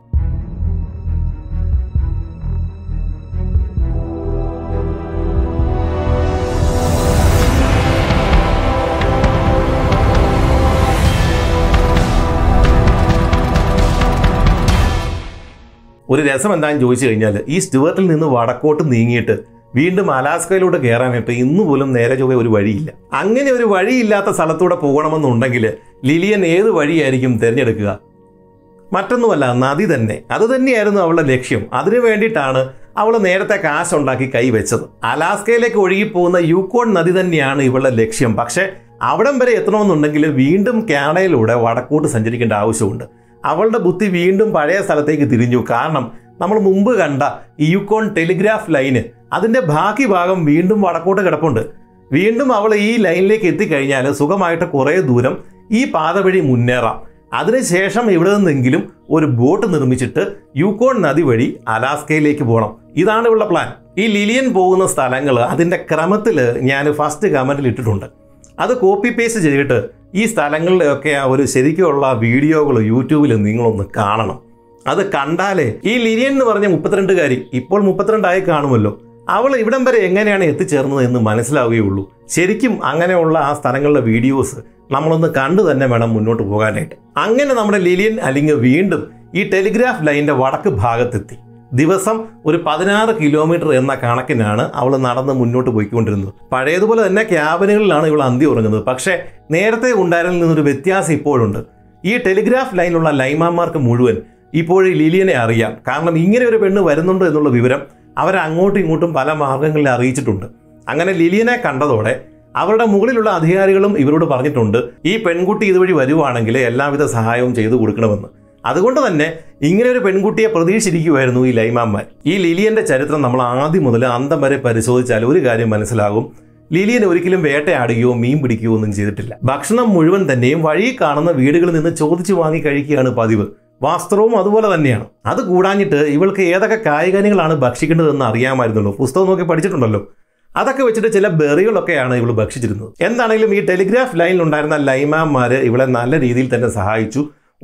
ഒരു രസം എന്താണെന്ന് ചോദിച്ചു കഴിഞ്ഞാൽ ഈ സ്റ്റുവർട്ടിൽ നിന്ന് വടക്കോട്ട് നീങ്ങിയിട്ട് വീണ്ടും അലാസ്കയിലൂടെ കയറാനായിട്ട് ഇന്ന് പോലും നേരെ ചൊവ്വേ ഒരു വഴിയില്ല അങ്ങനെ ഒരു വഴിയില്ലാത്ത സ്ഥലത്തൂടെ പോകണമെന്നുണ്ടെങ്കിൽ ലിലിയൻ ഏത് വഴിയായിരിക്കും തിരഞ്ഞെടുക്കുക മറ്റൊന്നുമല്ല നദി തന്നെ അത് തന്നെയായിരുന്നു അവളുടെ ലക്ഷ്യം അതിനു വേണ്ടിയിട്ടാണ് അവൾ നേരത്തെ കാശുണ്ടാക്കി കൈവച്ചത് അലാസ്കയിലേക്ക് ഒഴുകിപ്പോകുന്ന യൂക്കോൺ നദി തന്നെയാണ് ഇവളുടെ ലക്ഷ്യം പക്ഷേ അവിടം വരെ എത്തണമെന്നുണ്ടെങ്കിൽ വീണ്ടും കാനഡയിലൂടെ വടക്കോട്ട് സഞ്ചരിക്കേണ്ട ആവശ്യമുണ്ട് അവളുടെ ബുദ്ധി വീണ്ടും പഴയ സ്ഥലത്തേക്ക് തിരിഞ്ഞു കാരണം നമ്മൾ മുമ്പ് കണ്ട ഈ യുക്കോൺ ടെലിഗ്രാഫ് ലൈന് അതിന്റെ ബാക്കി ഭാഗം വീണ്ടും വടക്കോട്ട് കിടപ്പുണ്ട് വീണ്ടും അവൾ ഈ ലൈനിലേക്ക് എത്തിക്കഴിഞ്ഞാൽ സുഖമായിട്ട് കുറേ ദൂരം ഈ പാത വഴി മുന്നേറാം അതിനുശേഷം ഇവിടെ നിന്നെങ്കിലും ഒരു ബോട്ട് നിർമ്മിച്ചിട്ട് യൂക്കോൺ നദി വഴി അലാസ്കയിലേക്ക് പോകണം ഇതാണ് ഇവളുടെ പ്ലാൻ ഈ ലിലിയൻ പോകുന്ന സ്ഥലങ്ങൾ അതിന്റെ ക്രമത്തിൽ ഞാൻ ഫസ്റ്റ് കമന്റിൽ ഇട്ടിട്ടുണ്ട് അത് കോപ്പി പേസ്റ്റ് ചെയ്തിട്ട് ഈ സ്ഥലങ്ങളിലൊക്കെ ആ ഒരു ശരിക്കുള്ള വീഡിയോകൾ യൂട്യൂബിൽ നിങ്ങളൊന്ന് കാണണം അത് കണ്ടാലേ ഈ ലിനിയൻ എന്ന് പറഞ്ഞ മുപ്പത്തിരണ്ടുകാരി ഇപ്പോൾ മുപ്പത്തിരണ്ടായി കാണുമല്ലോ അവൾ ഇവിടം വരെ എങ്ങനെയാണ് എത്തിച്ചേർന്നത് എന്ന് മനസ്സിലാവുകയുള്ളൂ ശരിക്കും അങ്ങനെയുള്ള ആ സ്ഥലങ്ങളിലെ വീഡിയോസ് നമ്മളൊന്ന് കണ്ടു തന്നെ വേണം മുന്നോട്ട് പോകാനായിട്ട് അങ്ങനെ നമ്മുടെ ലിലിയൻ അല്ലെങ്കിൽ വീണ്ടും ഈ ടെലിഗ്രാഫ് ലൈനിന്റെ വടക്ക് ഭാഗത്തെത്തി ദിവസം ഒരു പതിനാറ് കിലോമീറ്റർ എന്ന കണക്കിനാണ് അവൾ നടന്ന് മുന്നോട്ട് പോയിക്കൊണ്ടിരുന്നത് പഴയതുപോലെ തന്നെ ക്യാബിനുകളിലാണ് ഇവൾ അന്തി ഉറങ്ങുന്നത് പക്ഷേ നേരത്തെ ഉണ്ടായിരുന്നതിൽ നിന്നൊരു വ്യത്യാസം ഇപ്പോഴുണ്ട് ഈ ടെലിഗ്രാഫ് ലൈനിലുള്ള ലൈമാന്മാർക്ക് മുഴുവൻ ഇപ്പോഴും ലിലിയനെ അറിയാം കാരണം ഇങ്ങനെ ഒരു പെണ്ണ് വരുന്നുണ്ട് എന്നുള്ള വിവരം അവരെ അങ്ങോട്ടും ഇങ്ങോട്ടും പല മാർഗങ്ങളിൽ അറിയിച്ചിട്ടുണ്ട് അങ്ങനെ ലിലിയനെ കണ്ടതോടെ അവരുടെ മുകളിലുള്ള അധികാരികളും ഇവരോട് പറഞ്ഞിട്ടുണ്ട് ഈ പെൺകുട്ടി ഇതുവഴി വരുവാണെങ്കിൽ എല്ലാവിധ സഹായവും ചെയ്തു കൊടുക്കണമെന്ന് അതുകൊണ്ട് തന്നെ ഇങ്ങനെ ഒരു പെൺകുട്ടിയെ പ്രതീക്ഷിച്ചിരിക്കുമായിരുന്നു ഈ ലൈമാന്മാർ ഈ ലിലിയന്റെ ചരിത്രം നമ്മൾ ആദ്യം മുതൽ അന്തം വരെ പരിശോധിച്ചാൽ ഒരു കാര്യം മനസ്സിലാകും ലിലിയൻ ഒരിക്കലും വേട്ടയാടുകയോ മീൻ പിടിക്കുകയോ ഒന്നും ചെയ്തിട്ടില്ല ഭക്ഷണം മുഴുവൻ തന്നെയും വഴി കാണുന്ന വീടുകളിൽ നിന്ന് ചോദിച്ചു വാങ്ങി കഴിക്കുകയാണ് പതിവ് വസ്ത്രവും അതുപോലെ തന്നെയാണ് അത് കൂടാഞ്ഞിട്ട് ഇവൾക്ക് ഏതൊക്കെ കായികനികളാണ് ഭക്ഷിക്കേണ്ടതെന്ന് അറിയാമായിരുന്നല്ലോ പുസ്തകം നോക്കി പഠിച്ചിട്ടുണ്ടല്ലോ അതൊക്കെ വെച്ചിട്ട് ചില ബെറികളൊക്കെയാണ് ഇവൾ ഭക്ഷിച്ചിരുന്നത് എന്താണെങ്കിലും ഈ ടെലിഗ്രാഫ് ലൈനിൽ ഉണ്ടായിരുന്ന ലൈമാന്മാര് ഇവളെ നല്ല രീതിയിൽ തന്നെ സഹായിച്ചു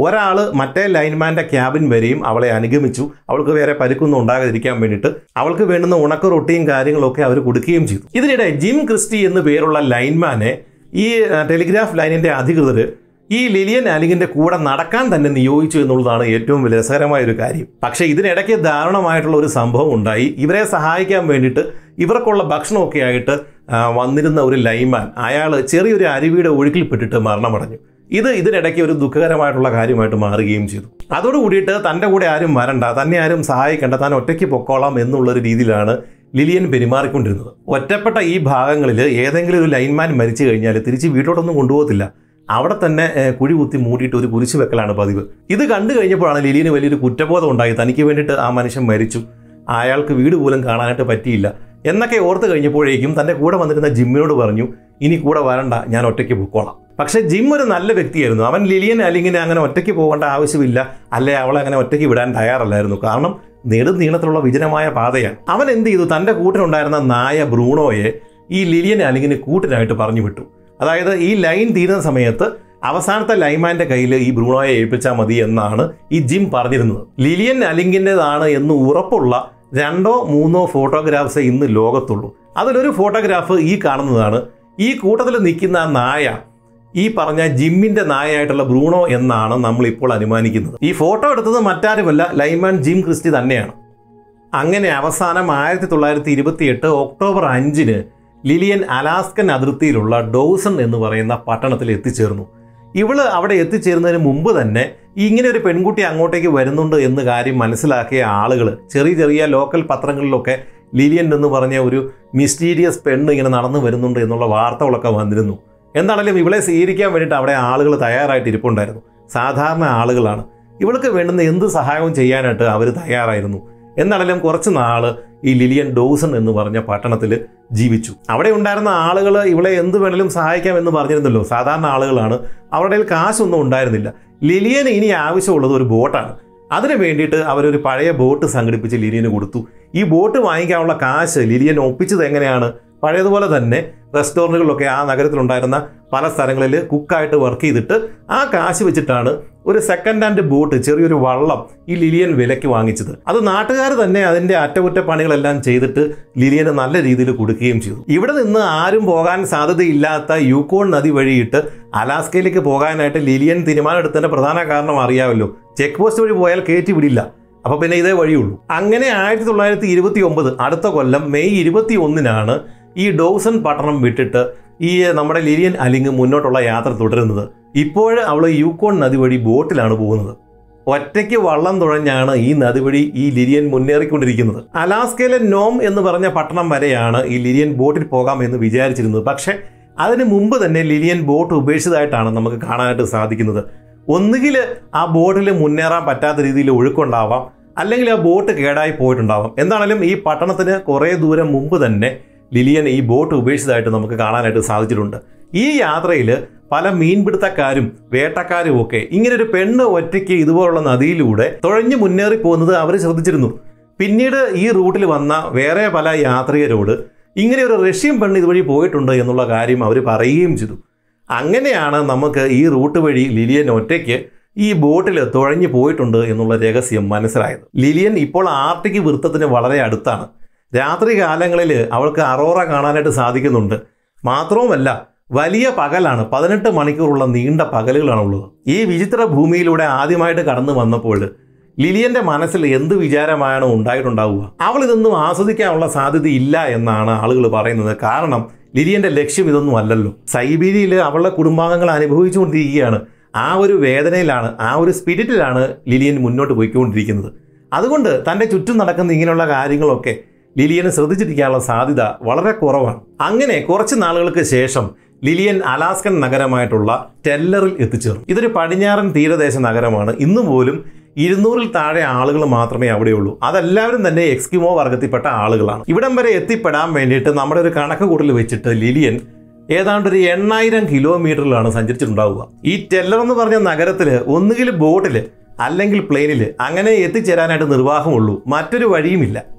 ഒരാൾ മറ്റേ ലൈൻമാൻ്റെ ക്യാബിൻ വരെയും അവളെ അനുഗമിച്ചു അവൾക്ക് വേറെ പരുക്കൊന്നും ഉണ്ടാകാതിരിക്കാൻ വേണ്ടിയിട്ട് അവൾക്ക് വേണ്ടുന്ന ഉണക്ക റൊട്ടിയും കാര്യങ്ങളൊക്കെ അവർ കൊടുക്കുകയും ചെയ്തു ഇതിനിടെ ജിം ക്രിസ്റ്റി എന്ന് പേരുള്ള ലൈൻമാനെ ഈ ആ, ടെലിഗ്രാഫ് ലൈനിൻ്റെ അധികൃതർ ഈ ലിലിയൻ ആലിങ്ങിന്റെ കൂടെ നടക്കാൻ തന്നെ നിയോഗിച്ചു എന്നുള്ളതാണ് ഏറ്റവും വലിയ രസകരമായ ഒരു കാര്യം പക്ഷേ ഇതിനിടയ്ക്ക് ദാരുണമായിട്ടുള്ള ഒരു സംഭവം ഉണ്ടായി ഇവരെ സഹായിക്കാൻ വേണ്ടിയിട്ട് ഇവർക്കുള്ള ഭക്ഷണമൊക്കെ ആയിട്ട് ആ, വന്നിരുന്ന ഒരു ലൈമാൻ അയാൾ ചെറിയൊരു അരുവിയുടെ ഒഴുക്കിൽപ്പെട്ടിട്ട് മരണമടഞ്ഞു ഇത് ഇതിനിടയ്ക്ക് ഒരു ദുഃഖകരമായിട്ടുള്ള കാര്യമായിട്ട് മാറുകയും ചെയ്തു അതോടുകൂടിയിട്ട് തൻ്റെ കൂടെ ആരും വരണ്ട തന്നെ ആരും സഹായിക്കണ്ട താൻ ഒറ്റയ്ക്ക് പൊക്കോളാം എന്നുള്ളൊരു രീതിയിലാണ് ലിലിയൻ പെരുമാറിക്കൊണ്ടിരുന്നത് ഒറ്റപ്പെട്ട ഈ ഭാഗങ്ങളിൽ ഏതെങ്കിലും ഒരു ലൈൻമാൻ മരിച്ചു കഴിഞ്ഞാൽ തിരിച്ച് വീട്ടോട്ടൊന്നും കൊണ്ടുപോകത്തില്ല അവിടെ തന്നെ ഏഹ്, കുഴി കുത്തി മൂടിയിട്ട് ഒരു കുരിശ് വെക്കലാണ് പതിവ് ഇത് കണ്ടു കഴിഞ്ഞപ്പോഴാണ് ലിലിയന് വലിയൊരു കുറ്റബോധം ഉണ്ടായി തനിക്ക് വേണ്ടിയിട്ട് ആ മനുഷ്യൻ മരിച്ചു അയാൾക്ക് വീട് പോലും കാണാനായിട്ട് പറ്റിയില്ല എന്നൊക്കെ ഓർത്ത് കഴിഞ്ഞപ്പോഴേക്കും തൻ്റെ കൂടെ വന്നിരുന്ന ജിമ്മിനോട് പറഞ്ഞു ഇനി കൂടെ വരണ്ട ഞാൻ ഒറ്റയ്ക്ക് പൊക്കോളാം പക്ഷേ ജിം ഒരു നല്ല വ്യക്തിയായിരുന്നു അവൻ ലിലിയൻ അലിങ്ങിനെ അങ്ങനെ ഒറ്റയ്ക്ക് പോകേണ്ട ആവശ്യമില്ല അല്ലെ അവളെ അങ്ങനെ ഒറ്റയ്ക്ക് വിടാൻ തയ്യാറല്ലായിരുന്നു കാരണം നെടും നീളത്തിലുള്ള വിജനമായ പാതയാണ് അവൻ എന്ത് ചെയ്തു തൻ്റെ കൂട്ടിനുണ്ടായിരുന്ന നായ ബ്രൂണോയെ ഈ ലിലിയൻ അലിങ്ങിന് കൂട്ടിനായിട്ട് പറഞ്ഞു വിട്ടു അതായത് ഈ ലൈൻ തീരുന്ന സമയത്ത് അവസാനത്തെ ലൈമാന്റെ കയ്യിൽ ഈ ബ്രൂണോയെ ഏൽപ്പിച്ചാൽ മതി എന്നാണ് ഈ ജിം പറഞ്ഞിരുന്നത് ലിലിയൻ അലിങ്കിൻ്റെതാണ് എന്ന് ഉറപ്പുള്ള രണ്ടോ മൂന്നോ ഫോട്ടോഗ്രാഫ്സേ ഇന്ന് ലോകത്തുള്ളൂ അതിലൊരു ഫോട്ടോഗ്രാഫ് ഈ കാണുന്നതാണ് ഈ കൂട്ടത്തിൽ നിൽക്കുന്ന ആ നായ ഈ പറഞ്ഞ ജിമ്മിന്റെ നായയായിട്ടുള്ള ബ്രൂണോ എന്നാണ് നമ്മൾ ഇപ്പോൾ അനുമാനിക്കുന്നത് ഈ ഫോട്ടോ എടുത്തത് മറ്റാരുമല്ല ലൈമാൻ ജിം ക്രിസ്റ്റി തന്നെയാണ് അങ്ങനെ അവസാനം ആയിരത്തി തൊള്ളായിരത്തി ഇരുപത്തി എട്ട് ഒക്ടോബർ അഞ്ചിന് ലിലിയൻ അലാസ്കൻ അതിർത്തിയിലുള്ള ഡോസൺ എന്ന് പറയുന്ന പട്ടണത്തിൽ എത്തിച്ചേർന്നു ഇവള് അവിടെ എത്തിച്ചേരുന്നതിന് മുമ്പ് തന്നെ ഇങ്ങനെ ഒരു പെൺകുട്ടി അങ്ങോട്ടേക്ക് വരുന്നുണ്ട് എന്ന് കാര്യം മനസ്സിലാക്കിയ ആളുകൾ ചെറിയ ചെറിയ ലോക്കൽ പത്രങ്ങളിലൊക്കെ ലിലിയൻ എന്ന് പറഞ്ഞ ഒരു മിസ്റ്റീരിയസ് പെണ്ണ് ഇങ്ങനെ നടന്നു വരുന്നുണ്ട് എന്നുള്ള വാർത്തകളൊക്കെ വന്നിരുന്നു എന്താണെങ്കിലും ഇവളെ സ്വീകരിക്കാൻ വേണ്ടിയിട്ട് അവിടെ ആളുകൾ തയ്യാറായിട്ട് ഇരിപ്പുണ്ടായിരുന്നു സാധാരണ ആളുകളാണ് ഇവൾക്ക് വേണ്ടുന്ന എന്ത് സഹായവും ചെയ്യാനായിട്ട് അവർ തയ്യാറായിരുന്നു എന്നാണെങ്കിലും കുറച്ച് നാൾ ഈ ലിലിയൻ ഡോസൺ എന്ന് പറഞ്ഞ പട്ടണത്തിൽ ജീവിച്ചു അവിടെ ഉണ്ടായിരുന്ന ആളുകൾ ഇവളെ എന്ത് വേണേലും സഹായിക്കാം എന്ന് പറഞ്ഞിരുന്നല്ലോ സാധാരണ ആളുകളാണ് അവരുടെ കയ്യിൽ കാശൊന്നും ഉണ്ടായിരുന്നില്ല ലിലിയന് ഇനി ആവശ്യമുള്ളത് ഒരു ബോട്ടാണ് അതിന് വേണ്ടിയിട്ട് അവരൊരു പഴയ ബോട്ട് സംഘടിപ്പിച്ച് ലിലിയന് കൊടുത്തു ഈ ബോട്ട് വാങ്ങിക്കാനുള്ള കാശ് ലിലിയൻ ഒപ്പിച്ചത് എങ്ങനെയാണ് പഴയതുപോലെ തന്നെ റെസ്റ്റോറൻറ്റുകളിലൊക്കെ ആ നഗരത്തിലുണ്ടായിരുന്ന പല സ്ഥലങ്ങളിൽ കുക്കായിട്ട് വർക്ക് ചെയ്തിട്ട് ആ കാശ് വെച്ചിട്ടാണ് ഒരു സെക്കൻഡ് ഹാൻഡ് ബോട്ട് ചെറിയൊരു വള്ളം ഈ ലിലിയൻ വിലയ്ക്ക് വാങ്ങിച്ചത് അത് നാട്ടുകാർ തന്നെ അതിൻ്റെ അറ്റകുറ്റപ്പണികളെല്ലാം ചെയ്തിട്ട് ലിലിയന് നല്ല രീതിയിൽ കൊടുക്കുകയും ചെയ്തു ഇവിടെ നിന്ന് ആരും പോകാൻ സാധ്യതയില്ലാത്ത യൂക്കോൺ നദി വഴിയിട്ട് അലാസ്കയിലേക്ക് പോകാനായിട്ട് ലിലിയൻ തീരുമാനമെടുത്തതിന്റെ പ്രധാന കാരണം അറിയാമല്ലോ ചെക്ക് പോസ്റ്റ് വഴി പോയാൽ കയറ്റി വിടില്ല അപ്പൊ പിന്നെ ഇതേ വഴിയുള്ളൂ അങ്ങനെ ആയിരത്തി തൊള്ളായിരത്തി ഇരുപത്തി ഒമ്പത് അടുത്ത കൊല്ലം മെയ് ഇരുപത്തി ഒന്നിനാണ് ഈ ഡോസൺ പട്ടണം വിട്ടിട്ട് ഈ നമ്മുടെ ലിലിയൻ അലിങ് മുന്നോട്ടുള്ള യാത്ര തുടരുന്നത് ഇപ്പോൾ അവൾ യൂക്കോൺ നദി വഴി ബോട്ടിലാണ് പോകുന്നത് ഒറ്റയ്ക്ക് വള്ളം തുഴഞ്ഞാണ് ഈ നദി വഴി ഈ ലിരിയൻ മുന്നേറിക്കൊണ്ടിരിക്കുന്നത് അലാസ്കയിലെ നോം എന്ന് പറഞ്ഞ പട്ടണം വരെയാണ് ഈ ലിരിയൻ ബോട്ടിൽ പോകാം എന്ന് വിചാരിച്ചിരുന്നത് പക്ഷേ അതിന് മുമ്പ് തന്നെ ലിലിയൻ ബോട്ട് ഉപേക്ഷിച്ചതായിട്ടാണ് നമുക്ക് കാണാനായിട്ട് സാധിക്കുന്നത് ഒന്നുകിൽ ആ ബോട്ടിൽ മുന്നേറാൻ പറ്റാത്ത രീതിയിൽ ഒഴുക്കുണ്ടാവാം അല്ലെങ്കിൽ ആ ബോട്ട് കേടായി പോയിട്ടുണ്ടാവാം എന്താണെങ്കിലും ഈ പട്ടണത്തിന് കുറേ ദൂരം മുമ്പ് തന്നെ ലിലിയൻ ഈ ബോട്ട് ഉപേക്ഷിച്ചതായിട്ട് നമുക്ക് കാണാനായിട്ട് സാധിച്ചിട്ടുണ്ട് ഈ യാത്രയിൽ പല മീൻപിടുത്തക്കാരും വേട്ടക്കാരും ഒക്കെ ഇങ്ങനെ ഒരു പെണ്ണ് ഒറ്റയ്ക്ക് ഇതുപോലുള്ള നദിയിലൂടെ തുഴഞ്ഞു മുന്നേറി പോകുന്നത് അവർ ശ്രദ്ധിച്ചിരുന്നു പിന്നീട് ഈ റൂട്ടിൽ വന്ന വേറെ പല യാത്രികരോട് ഇങ്ങനെ ഒരു റഷ്യൻ പെണ്ണ് ഇതുവഴി പോയിട്ടുണ്ട് എന്നുള്ള കാര്യം അവർ പറയുകയും ചെയ്തു അങ്ങനെയാണ് നമുക്ക് ഈ റൂട്ട് വഴി ലിലിയൻ ഒറ്റയ്ക്ക് ഈ ബോട്ടിൽ തുഴഞ്ഞു പോയിട്ടുണ്ട് എന്നുള്ള രഹസ്യം മനസ്സിലായത് ലിലിയൻ ഇപ്പോൾ ആർട്ടിക് വൃത്തത്തിന് വളരെ അടുത്താണ് രാത്രി കാലങ്ങളിൽ അവൾക്ക് അറോറ കാണാനായിട്ട് സാധിക്കുന്നുണ്ട് മാത്രവുമല്ല വലിയ പകലാണ് പതിനെട്ട് മണിക്കൂറുള്ള നീണ്ട പകലുകളാണുള്ളത് ഈ വിചിത്ര ഭൂമിയിലൂടെ ആദ്യമായിട്ട് കടന്നു വന്നപ്പോൾ ലിലിയന്റെ മനസ്സിൽ എന്ത് വിചാരമാണ് ഉണ്ടായിട്ടുണ്ടാവുക അവൾ ഇതൊന്നും ആസ്വദിക്കാനുള്ള സാധ്യതയില്ല എന്നാണ് ആളുകൾ പറയുന്നത് കാരണം ലിലിയന്റെ ലക്ഷ്യം ഇതൊന്നും അല്ലല്ലോ സൈബീരിയയിൽ അവളുടെ കുടുംബാംഗങ്ങൾ അനുഭവിച്ചുകൊണ്ടിരിക്കുകയാണ് ആ ഒരു വേദനയിലാണ് ആ ഒരു സ്പിരിറ്റിലാണ് ലിലിയൻ മുന്നോട്ട് പോയിക്കൊണ്ടിരിക്കുന്നത് അതുകൊണ്ട് തൻ്റെ ചുറ്റും നടക്കുന്ന ഇങ്ങനെയുള്ള കാര്യങ്ങളൊക്കെ ലിലിയന് ശ്രദ്ധിച്ചിരിക്കാനുള്ള സാധ്യത വളരെ കുറവാണ് അങ്ങനെ കുറച്ച് നാളുകൾക്ക് ശേഷം ലിലിയൻ അലാസ്കൻ നഗരമായിട്ടുള്ള ടെല്ലറിൽ എത്തിച്ചേർന്നു ഇതൊരു പടിഞ്ഞാറൻ തീരദേശ നഗരമാണ് ഇന്ന് പോലും ഇരുന്നൂറിൽ താഴെ ആളുകൾ മാത്രമേ അവിടെയുള്ളൂ അതെല്ലാവരും തന്നെ എക്സ്കിമോ വർഗത്തിൽപ്പെട്ട ആളുകളാണ് ഇവിടം വരെ എത്തിപ്പെടാൻ വേണ്ടിയിട്ട് നമ്മുടെ ഒരു കണക്ക് കൂടൽ വെച്ചിട്ട് ലിലിയൻ ഏതാണ്ട് ഒരു എണ്ണായിരം കിലോമീറ്ററിലാണ് സഞ്ചരിച്ചിട്ടുണ്ടാവുക ഈ ടെല്ലർ എന്ന് പറഞ്ഞ നഗരത്തിൽ ഒന്നുകിൽ ബോട്ടിൽ അല്ലെങ്കിൽ പ്ലെയിനിൽ അങ്ങനെ എത്തിച്ചേരാനായിട്ട് നിർവാഹമുള്ളൂ മറ്റൊരു വഴിയുമില്ല